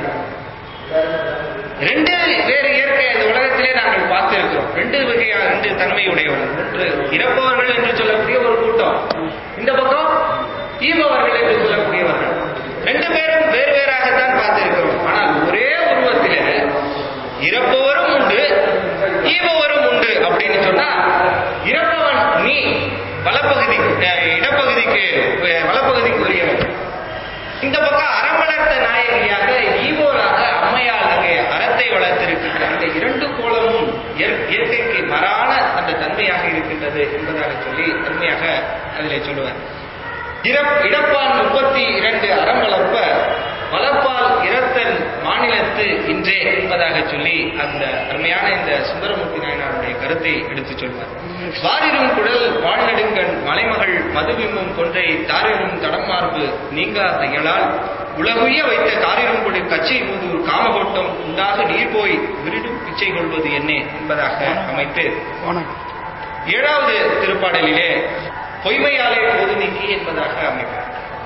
ரெண்டு வேறு இயற்கை இந்த உலகத்திலே நாங்கள் பார்த்திருக்கிறோம் ரெண்டு வகையான ரெண்டு தன்மையுடையவர்கள் ஒன்று இறப்பவர்கள் என்று சொல்லக்கூடிய ஒரு கூட்டம் இந்த பக்கம் ஈபவர்கள் என்று சொல்லக்கூடியவர்கள் ரெண்டு பேரும் வேறு வேறாகத்தான் பார்த்திருக்கிறோம் ஆனால் ஒரே உருவத்திலே இறப்பவரும் உண்டு ஈபவரும் உண்டு அப்படின்னு சொன்னா இறப்பவன் நீ வலப்பகுதி அஹ், இடப்பகுதிக்கு அஹ், வலப்பகுதிக்குரியவன் இந்த பக்கம் அறம் வளர்த்த நாயகியாக ஈவோராக அம்மையால் அங்கே அறத்தை வளர்த்திருக்கின்ற இந்த இரண்டு கோலமும் இயற்- இயற்கைக்கு மறான அந்த தன்மையாக இருக்கின்றது என்பதாக சொல்லி அருமையாக அதிலே சொல்லுவார் இறப்- இடப்பான் முப்பத்தி இரண்டு அறம் வளர்ப்ப வளப்பால் இரத்தன் மாநிலத்து இன்றே என்பதாக சொல்லி அந்த அருமையான இந்த சுந்தரமூர்த்தி நாயனாருடைய கருத்தை எடுத்துச் சொல்வார் வாரிரும் குடல் வாழ்நெடுங்கண் மலைமகள் மதுபிம்பம் கொன்றை தாரிரும் தடமார்பு நீங்கா தையலால் உலகுய வைத்த காரிரும் கொடு கச்சை மூதூர் காமகோட்டம் உண்டாக நீர் போய் விரிடும் பிச்சை கொள்வது என்ன என்பதாக அமைத்து ஏழாவது திருப்பாடலிலே பொய்மையாலே போது நீக்கி என்பதாக அமைப்பார்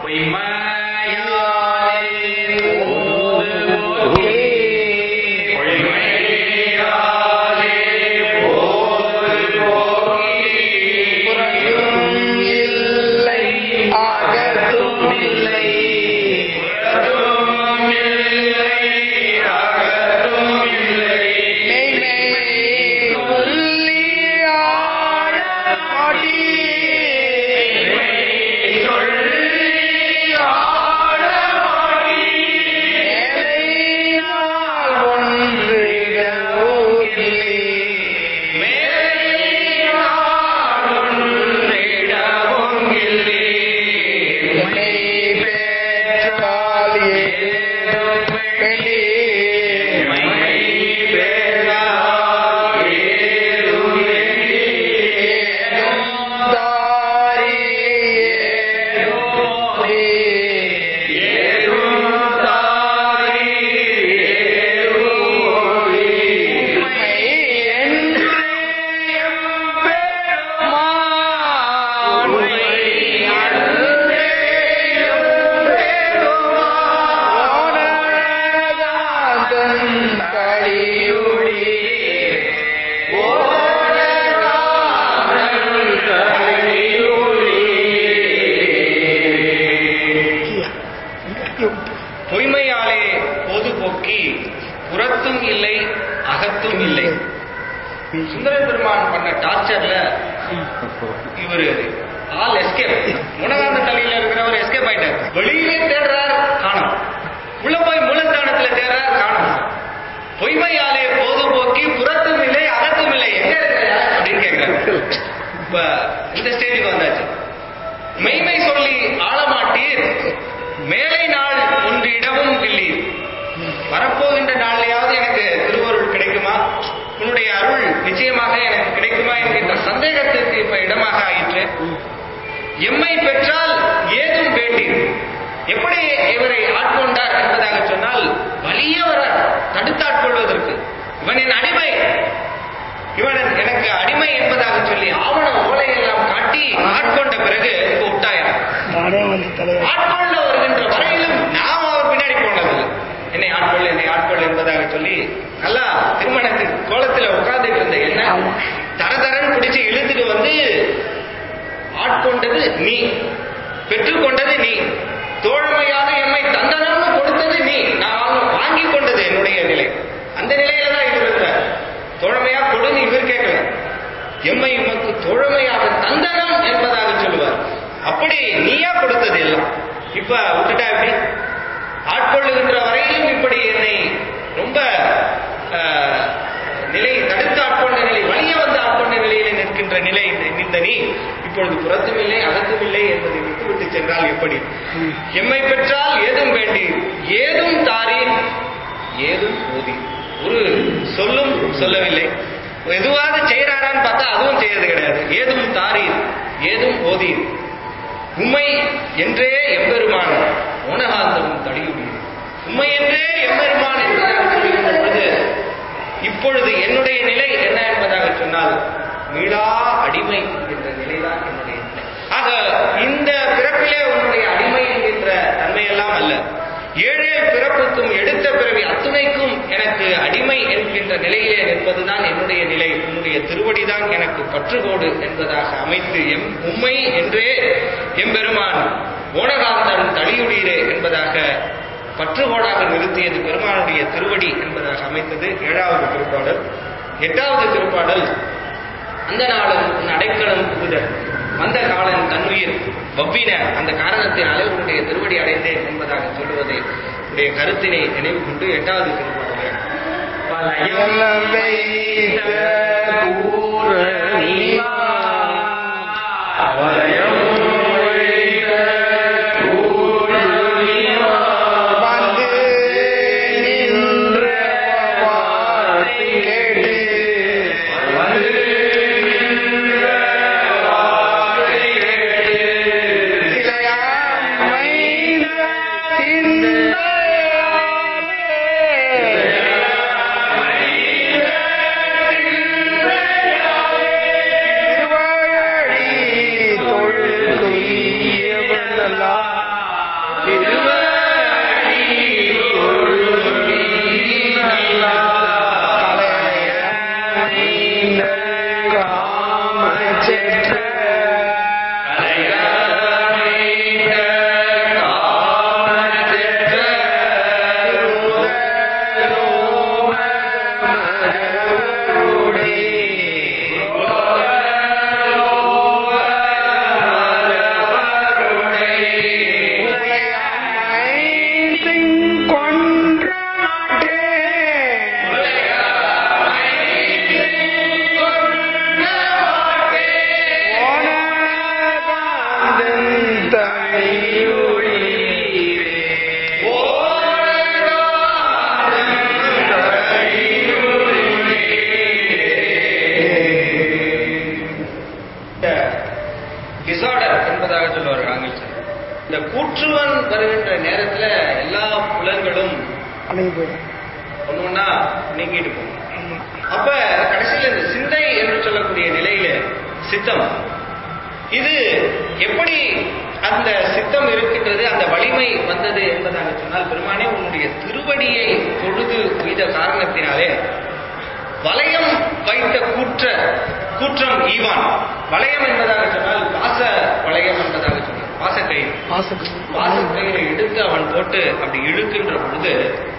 பொய்மையாலே பொது போக்கி புறத்தும் இல்லை அகத்தும் இல்லை சுந்தர பெருமான் பண்ண டார்ச்சர்ல இவரு ஆல் எஸ்கேப் முனகாந்த தலையில இருக்கிறவர் எஸ்கேப் ஆயிட்டார் வெளியிலே தேடுறார் காணும் உள்ள போய் மூலஸ்தானத்துல தேடுறார் காணும் பொய்மையாலே போது போக்கி புறத்தும் இல்லை அகத்தும் இல்லை எங்க இருக்கிற அப்படின்னு கேட்கிறார் இப்ப இந்த ஸ்டேஜுக்கு வந்தாச்சு மெய்மை சொல்லி ஆளமாட்டீர் மேலை நாள் ஒன்று இடமும் இல்லீர் வரப்போகின்ற நாள்லயாவது எனக்கு திருவருள் கிடைக்குமா உன்னுடைய அருள் நிச்சயமாக எனக்கு கிடைக்குமா என்கின்ற சந்தேகத்திற்கு இப்ப இடமாக ஆயிற்று எம்மை பெற்றால் ஏதும் வேண்டீர் எப்படி இவரை ஆட்கொண்டார் என்பதாக சொன்னால் வலியவர தடுத்தாட்கொள்வதற்கு இவன் என் அடிமை இவன் எனக்கு அடிமை என்பதாக சொல்லி ஆவண ஓலையெல்லாம் காட்டி ஆட்கொண்ட பிறகு இப்ப விட்டாயிரம் ஆட்கொள்ள வருகின்ற வரையிலும் நாம் அவர் பின்னாடி போனது என்னை ஆட்கொள் என்னை ஆட்கொள் என்பதாக சொல்லி நல்லா திருமணத்துக்கு கோலத்துல உட்கார்ந்துட்டு இருந்த என்ன தரதரன் பிடிச்சு இழுத்துட்டு வந்து ஆட்கொண்டது நீ பெற்றுக்கொண்டது நீ தோழமையாக எம்மை தந்தனம்னு கொடுத்தது நீ நான் வாங்க- வாங்கி கொண்டது என்னுடைய நிலை அந்த நிலையில தான் இவர் இருக்கிறார் தோழமையா கொடுன்னு இவர் கேட்கல எம்மை உமக்கு தோழமையாக தந்தனம் என்பதாக சொல்லுவார் அப்படி நீயா கொடுத்தது எல்லாம் இப்ப விட்டுட்டா எப்படி ஆட்கொள்ளுகின்ற வரையிலும் இப்படி என்னை ரொம்ப நீ இப்பொழுது புறத்தும் இல்லை அகத்தும் இல்லை என்பதை விட்டுவிட்டு சென்றால் எப்படி எம்மை பெற்றால் ஏதும் வேண்டி ஏதும் தாரீர் ஏதும் ஓதி ஒரு சொல்லும் சொல்லவில்லை எதுவாவது செய்யறாரான்னு பார்த்தா அதுவும் செய்யறது கிடையாது ஏதும் தாரீர் ஏதும் ஓதீர் உம்மை என்றே எம்பெருமான் உணகாந்தமும் தடியுடைய உம்மை என்றே எம்பெருமான் என்பதாக சொல்லுகின்ற பொழுது இப்பொழுது என்னுடைய நிலை என்ன என்பதாக சொன்னால் மீளா அடிமை என்கின்ற நிலைதான் என்னுடைய நிலை ஆக இந்த பிறப்பிலே உன்னுடைய அடிமை என்கின்ற தன்மையெல்லாம் அல்ல ஏழேழு பிறப்புக்கும் எடுத்த பிறவி அத்துணைக்கும் எனக்கு அடிமை என்கின்ற நிலையிலே நிற்பதுதான் என்னுடைய நிலை உன்னுடைய திருவடிதான் எனக்கு பற்றுகோடு என்பதாக அமைத்து எம் உம்மை என்றே எம்பெருமான் ஓனகாந்தன் தளியுடீரே என்பதாக பற்றுகோடாக நிறுத்தியது பெருமானுடைய திருவடி என்பதாக அமைத்தது ஏழாவது திருப்பாடல் எட்டாவது திருப்பாடல் அந்த நாளும் உன் அடைக்கலம் புகுதல் வந்த காலன் தன்னுயிர் வவ்வின அந்த காரணத்தினாலே உன்னுடைய திருவடி அடைந்தேன் என்பதாக சொல்லுவதை உடைய கருத்தினை நினைவு கொண்டு எட்டாவது திருப்பாடலே வலயம் வைத்த பூரணிமா வலயம் வைத்த பூரணிமா வந்து நின்ற வார்த்தை கேட்டு வந்து நின்ற வார்த்தை கேட்டு சிலையாமைந்த திருவாழி தொழுதுயவனல்லா திருவாழி தொழுதுயவனல்லா கலையமைந்த காமச்செற்ற கலையமைந்த காமச்செற்ற திருவலோக மகருடே இந்த டிசார்டர் என்பதாக சொல்லுவார்கள் ஆங்கிலத்தில் இந்த கூற்றுவன் வருகின்ற நேரத்துல எல்லா புலன்களும் ஒண்ணு ஒண்ணா நீங்கிட்டு போகும் அப்ப கடைசியில இந்த சிந்தை என்று சொல்லக்கூடிய நிலையில சித்தம் இது எப்படி அந்த சித்தம் இருக்கின்றது அந்த வலிமை வந்தது என்பதாக சொன்னால் பெருமானே உன்னுடைய திருவடியை தொழுது உய்த காரணத்தினாலே வளையம் வைத்த கூற்ற கூற்றம் ஈவான் வளையம் என்பதாக சொன்னால் பாச வளையம் என்பதாக சொன்னார் பாசக்கயிறு பாசக்கயிறை எடுத்து அவன் போட்டு அப்படி இழுக்கின்ற பொழுது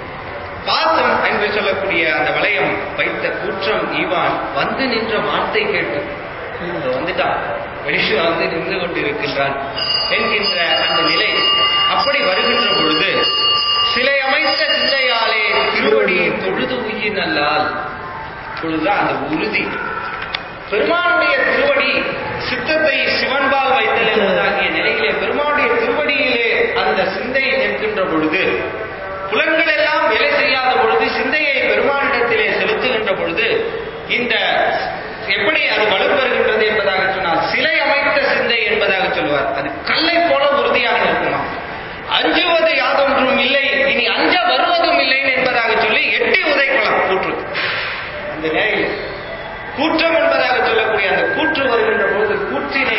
பாசம் என்று சொல்லக்கூடிய அந்த வளையம் வைத்த கூற்றம் ஈவான் வந்து நின்ற வார்த்தை கேட்டு இதோ வந்துட்டான் வெளியே வந்து நின்று கொண்டிருக்கின்றான் என்கின்ற அந்த நிலை அப்படி வருகின்ற பொழுது சிலை அமைத்த சிந்தையாலே திருவடி தொழுது உயிர் பொழுதுதான் அந்த உறுதி பெருமானுடைய திருவடி சித்தத்தை சிவன்பால் வைத்தல் என்பதாகிய நிலையிலே பெருமானுடைய திருவடியிலே அந்த சிந்தை நிற்கின்ற பொழுது புலன்கள் எல்லாம் வேலை செய்யாத பொழுது சிந்தையை பெருமானிடத்திலே செலுத்துகின்ற பொழுது இந்த எப்படி அது வலுப்பெறுகின்றது என்பதாக சொன்னால் சிலை அமைத்த சிந்தை என்பதாக சொல்வார் அது கல்லை போல உறுதியாக இருக்குமா அஞ்சுவது யாதொன்றும் இல்லை இனி அஞ்ச வருவதும் இல்லை என்பதாக சொல்லி எட்டி உதைக்கலாம் கூற்று அந்த நிலையில் கூற்றம் என்பதாக சொல்லக்கூடிய அந்த கூற்று வருகின்ற பொழுது கூற்றினை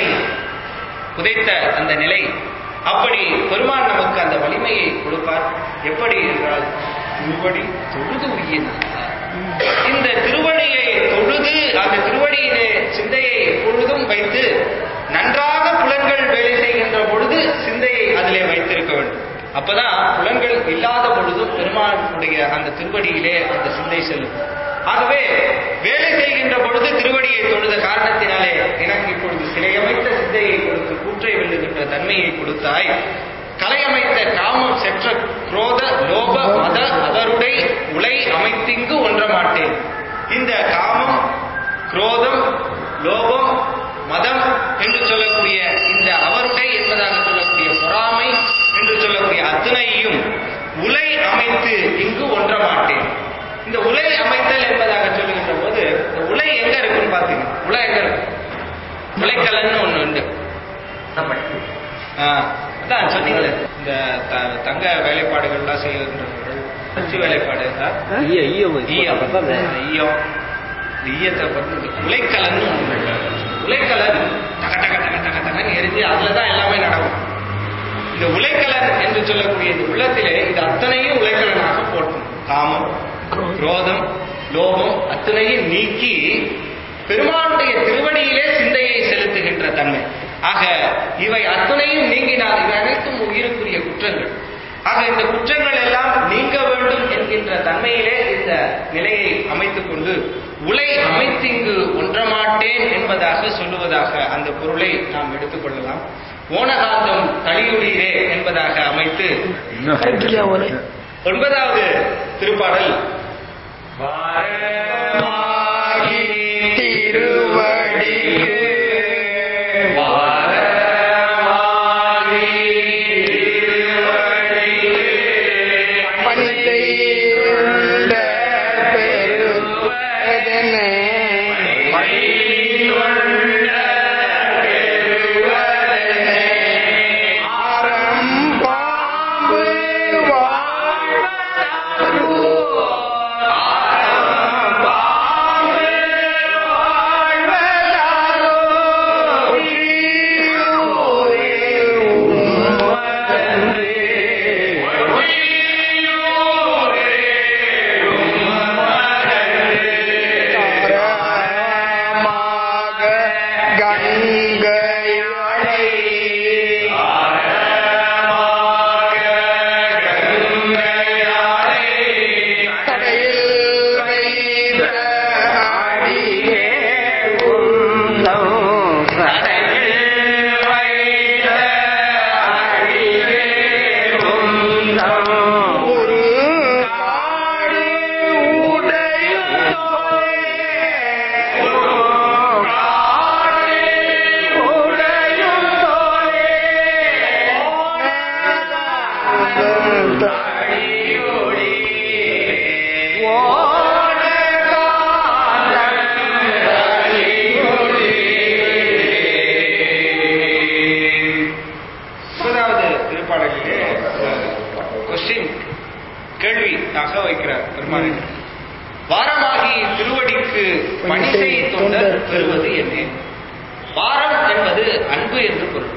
உதைத்த அந்த நிலை அப்படி பெருமான் நமக்கு அந்த வலிமையை கொடுப்பார் எப்படி என்றால் திருவடி தொழுது உயிர் இந்த திருவடியை தொழுது அந்த திருவடியிலே சிந்தையை எப்பொழுதும் வைத்து நன்றாக புலன்கள் வேலை செய்கின்ற பொழுது சிந்தையை அதிலே வைத்திருக்க வேண்டும் அப்பதான் புலன்கள் இல்லாத பொழுதும் பெருமானுடைய அந்த திருவடியிலே அந்த சிந்தை செல்லும் ஆகவே வேலை செய்கின்ற பொழுது திருவடியை தொழுத காரணத்தினாலே எனக்கு இப்பொழுது சிலையமைத்த சிந்தையை கொடுத்து கூற்றை வெல்லுகின்ற தன்மையை கொடுத்தாய் கலையமைத்த காமம் செற்ற குரோத லோப மத அவருடை உலை அமைத்திங்கு ஒன்ற மாட்டேன் இந்த காமம் குரோதம் லோபம் மதம் என்று சொல்லக்கூடிய இந்த அவருடைய என்பதாக சொல்லக்கூடிய பொறாமை என்று சொல்லக்கூடிய அத்தனையும் உலை அமைத்து இங்கு ஒன்ற மாட்டேன் இந்த உலை அமைத்தல் என்பதாக சொல்லுகின்ற போது இந்த உலை எங்க இருக்குன்னு பாத்தீங்க உலை எங்க இருக்கு உலைக்கலன்னு ஒண்ணு உண்டு ஆ, அதான் சொன்னீங்களே இந்த த- தங்க வேலைப்பாடுகள்லாம் செய்கின்றவர்கள் அச்சு வேலைப்பாடு ஆ? ஈயம் இந்த ஈயம் இந்த ஈயத்தை வந்து இந்த உலைக்கலன்னு ஒண்ணு இருக்கு. உலைக்கலன் டக டக டக டக டகன்னு எரிஞ்சு அதுல தான் எல்லாமே நடக்கும் இந்த உலைக்கலன் என்று சொல்லக்கூடிய இந்த உள்ளத்திலே இது அத்தனையும் உலைக்கலனாக போட்டும் காமம் குரோதம் லோபம் அத்தனையும் நீக்கி பெருமானுடைய திருவடியிலே சிந்தையை செலுத்துகின்ற தன்மை ஆக இவை அத்தனையும் நீங்கினால் இவை அனைத்தும் உயிருக்குரிய குற்றங்கள் ஆக இந்த குற்றங்கள் எல்லாம் நீங்க வேண்டும் என்கின்ற தன்மையிலே இந்த நிலையை அமைத்துக் கொண்டு உலை அமைத்திங்கு ஒன்றமாட்டேன் என்பதாக சொல்லுவதாக அந்த பொருளை நாம் எடுத்துக்கொள்ளலாம் ஓனகாந்தம் கலியுடியிலே என்பதாக அமைத்து ஒன்பதாவது திருப்பாடல் வாரமாகி திருவடிக்கு வாரமாகி திருவடிக்கு பணிந்த பெருவதனே பணிந்த பெருவதனே ஆரம் பாம்பு வாழ்வதாரோ ஆரம் பாம்பு வாழ்வதாரோ உயிரோரே உம்மதன்றே உயிரோரே தாரமாக கங்கையளை கடையில் வைத்த அடியே உந்தம் கடையில் வைத்த அடியே உந்தம் ஒரு காடு உடையோரே காடு உடையோரே அடியோடி முப்பதாவது திருப்பாடலிலே கொஸ்டின் கேள்வியாக வைக்கிறார் பெருமாள் வாரமாகி திருவடிக்கு பணி செய் தொண்டர் பெறுவது என்ன வாரம் என்பது அன்பு என்று பொருள்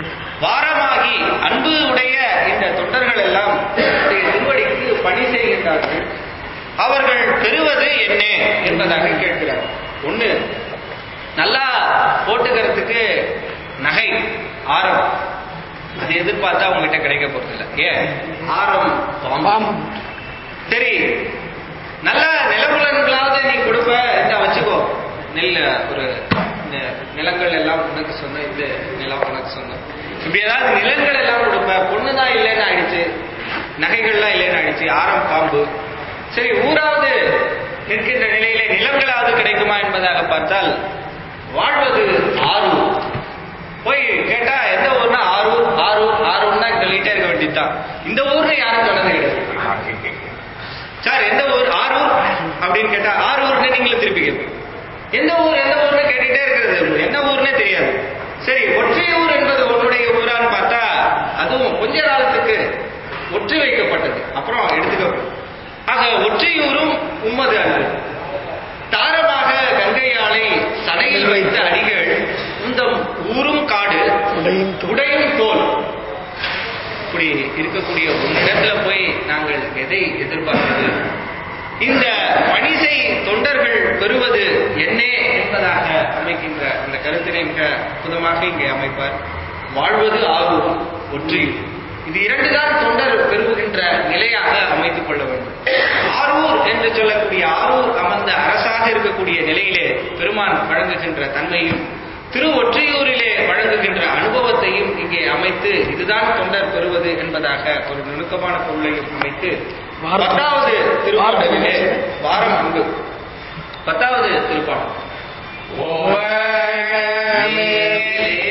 வாரமாகி அன்பு உடைய இந்த தொண்டர்கள் எல்லாம் தன்னுடைய திருவடிக்கு பணி செய்கின்றார்கள் அவர்கள் பெறுவது என்ன என்பதாக கேட்கிறார் ஒண்ணு நல்லா போட்டுக்கிறதுக்கு நகை ஆரம் அது எதிர்பார்த்தா உங்ககிட்ட கிடைக்க போறது இல்ல ஏன் ஆரம் பாம்பு சரி நல்ல நிலபுலன்களாவது நீ கொடுப்ப இந்த வச்சுக்கோ நெல் ஒரு இந்த நிலங்கள் எல்லாம் உனக்கு சொந்தம் இந்த நிலம் உனக்கு சொந்தம் இப்படி ஏதாவது நிலங்கள் எல்லாம் கொடுப்ப பொண்ணு தான் இல்லைன்னு ஆயிடுச்சு நகைகள்லாம் இல்லைன்னு ஆயிடுச்சு ஆரம் பாம்பு சரி ஊராவது நிற்கின்ற நிலையிலே நிலங்களாவது கிடைக்குமா என்பதாக பார்த்தால் வாழ்வது ஆரூர் போய் கேட்டா எந்த ஊர்னா ஆரூர் ஆரூர் ஆரூர்னா சொல்லிட்டே இருக்க வேண்டியதுதான் இந்த ஊர்னு யாரும் சொன்னது கிடையாது சார் எந்த ஊர் ஆரூர் அப்படின்னு கேட்டா ஆரூர்னு நீங்களும் திருப்பி கேட்பீங்க எந்த ஊர் எந்த ஊர்னு கேட்டுட்டே இருக்கிறது என்ன ஊர்னே தெரியாது சரி ஒற்றையூர் என்பது உன்னுடைய ஊரான்னு பார்த்தா அதுவும் கொஞ்ச காலத்துக்கு ஒற்றி வைக்கப்பட்டது அப்புறம் எடுத்துக்கப்படும் ஆக ஒற்றையூரும் உம்மது அன்று தாரமாக கங்கையாளை சடையில் வைத்த அடிகள் இந்த ஊரும் காடு உடையும் தோல் இப்படி இருக்கக்கூடிய உன்னிடத்துல போய் நாங்கள் எதை எதிர்பார்ப்பது இந்த பணிசை தொண்டர்கள் பெறுவது என்ன என்பதாக அமைக்கின்ற அந்த கருத்தினை மிக அற்புதமாக இங்கே அமைப்பார் வாழ்வது ஆரூர் ஒற்றியூர் இது இரண்டுதான் தொண்டர் பெறுகின்ற நிலையாக அமைத்துக் கொள்ள வேண்டும் ஆரூர் என்று சொல்லக்கூடிய ஆரூர் அமர்ந்த அரசாக இருக்கக்கூடிய நிலையிலே பெருமான் வழங்குகின்ற தன்மையும் திரு ஒற்றையூரிலே வழங்குகின்ற அனுபவத்தையும் இங்கே அமைத்து இதுதான் தொண்டர் பெறுவது என்பதாக ஒரு நுணுக்கமான பொருளையும் அமைத்து பத்தாவது திருப்பாடலிலே வாரம் அன்பு பத்தாவது திருப்பாடல் ஓவனமே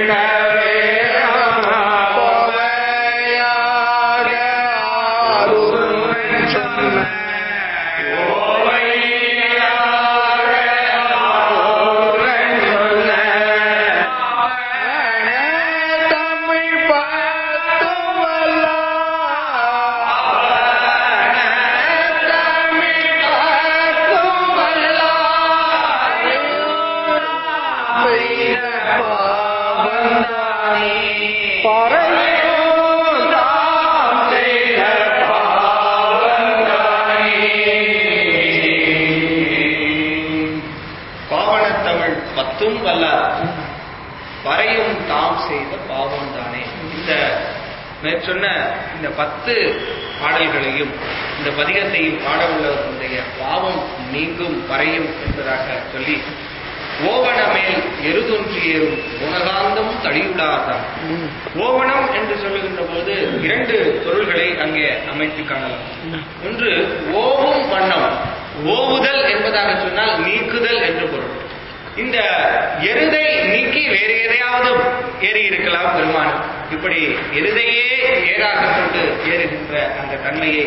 பாவனத்தமிழ் பத்தும் வல்லார் வரையும் தாம் செய்த பாவம் தானே இந்த மேற்சொன்ன இந்த பத்து பாடல்களையும் இந்த பதிகத்தையும் பாட உள்ளவர்களுடைய பாவம் நீங்கும் வரையும் என்பதாக சொல்லி ஓவனமேல் எருதொன்றியேறும் குணகாந்தம் தழியுடாதான் ஓவனம் என்று சொல்லுகின்ற போது இரண்டு பொருள்களை அங்கே அமைத்து காணலாம் ஒன்று ஓவும் வண்ணம் ஓவுதல் என்பதாக சொன்னால் நீக்குதல் என்று பொருள் இந்த எருதை நீக்கி வேறு எதையாவது ஏறி இருக்கலாம் பெருமான் இப்படி எருதையே ஏறாக கொண்டு ஏறுகின்ற அந்த தன்மையை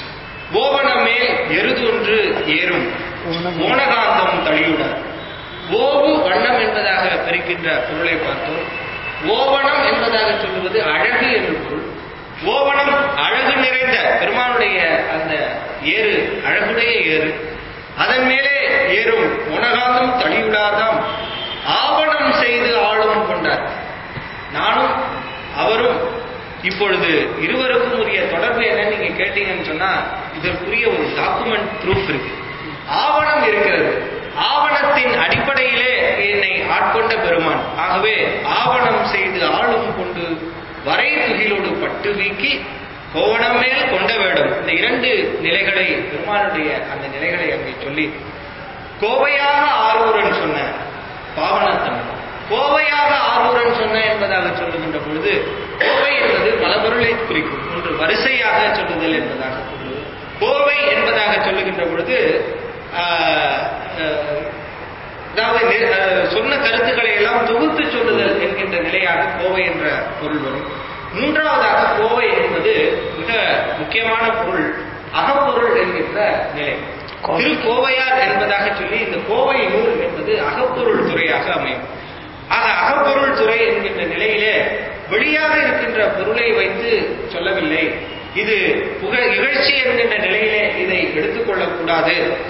ஓவனமேல் எருதொன்று ஏறும் ஓனகாந்தம் தழியுடன் ஓவு வண்ணம் என்பதாக பிரிக்கின்ற பொருளை பார்த்தோம் ஓவனம் என்பதாக சொல்லுவது அழகு என்று பொருள் ஓவனம் அழகு நிறைந்த பெருமானுடைய அந்த ஏறு அழகுடைய ஏறு அதன் மேலே ஏறும் உணகாந்தம் தழியுடாதாம் ஆவணம் செய்து ஆளும் கொண்டார் நானும் அவரும் இப்பொழுது இருவருக்கும் உரிய தொடர்பு என்னன்னு நீங்க கேட்டீங்கன்னு சொன்னா இதற்குரிய ஒரு டாக்குமெண்ட் ப்ரூஃப் இருக்கு ஆவணம் இருக்கிறது ஆவணத்தின் அடிப்படையிலே என்னை ஆட்கொண்ட பெருமான் ஆகவே ஆவணம் செய்து ஆளும் கொண்டு வரை துகிலோடு பட்டு வீக்கி கோவணம் மேல் கொண்ட வேடும் இந்த இரண்டு நிலைகளை பெருமானுடைய அந்த நிலைகளை அங்கே சொல்லி கோவையாக ஆரூரன் சொன்ன பாவனத்தமிழ் கோவையாக ஆரூரன் சொன்ன என்பதாக சொல்லுகின்ற பொழுது கோவை என்பது பலபொருளை குறிக்கும் ஒன்று வரிசையாக சொல்லுதல் என்பதாக சொல்லுவது கோவை என்பதாக சொல்லுகின்ற பொழுது ஆஹ், ஆஹ், அதாவது நெ- ஆஹ், சொன்ன கருத்துக்களை எல்லாம் தொகுத்து சொல்லுதல் என்கின்ற நிலையாக கோவை என்ற பொருள் வரும் மூன்றாவதாக கோவை என்பது மிக முக்கியமான பொருள் அகப்பொருள் என்கின்ற நிலை திருக்கோவையார் என்பதாக சொல்லி இந்த கோவை நூல் என்பது அகப்பொருள் துறையாக அமையும் ஆக அகப்பொருள் துறை என்கின்ற நிலையிலே வெளியாக இருக்கின்ற பொருளை வைத்து சொல்லவில்லை இது புகழ் இகழ்ச்சி என்கின்ற நிலையிலே இதை எடுத்துக்கொள்ளக்கூடாது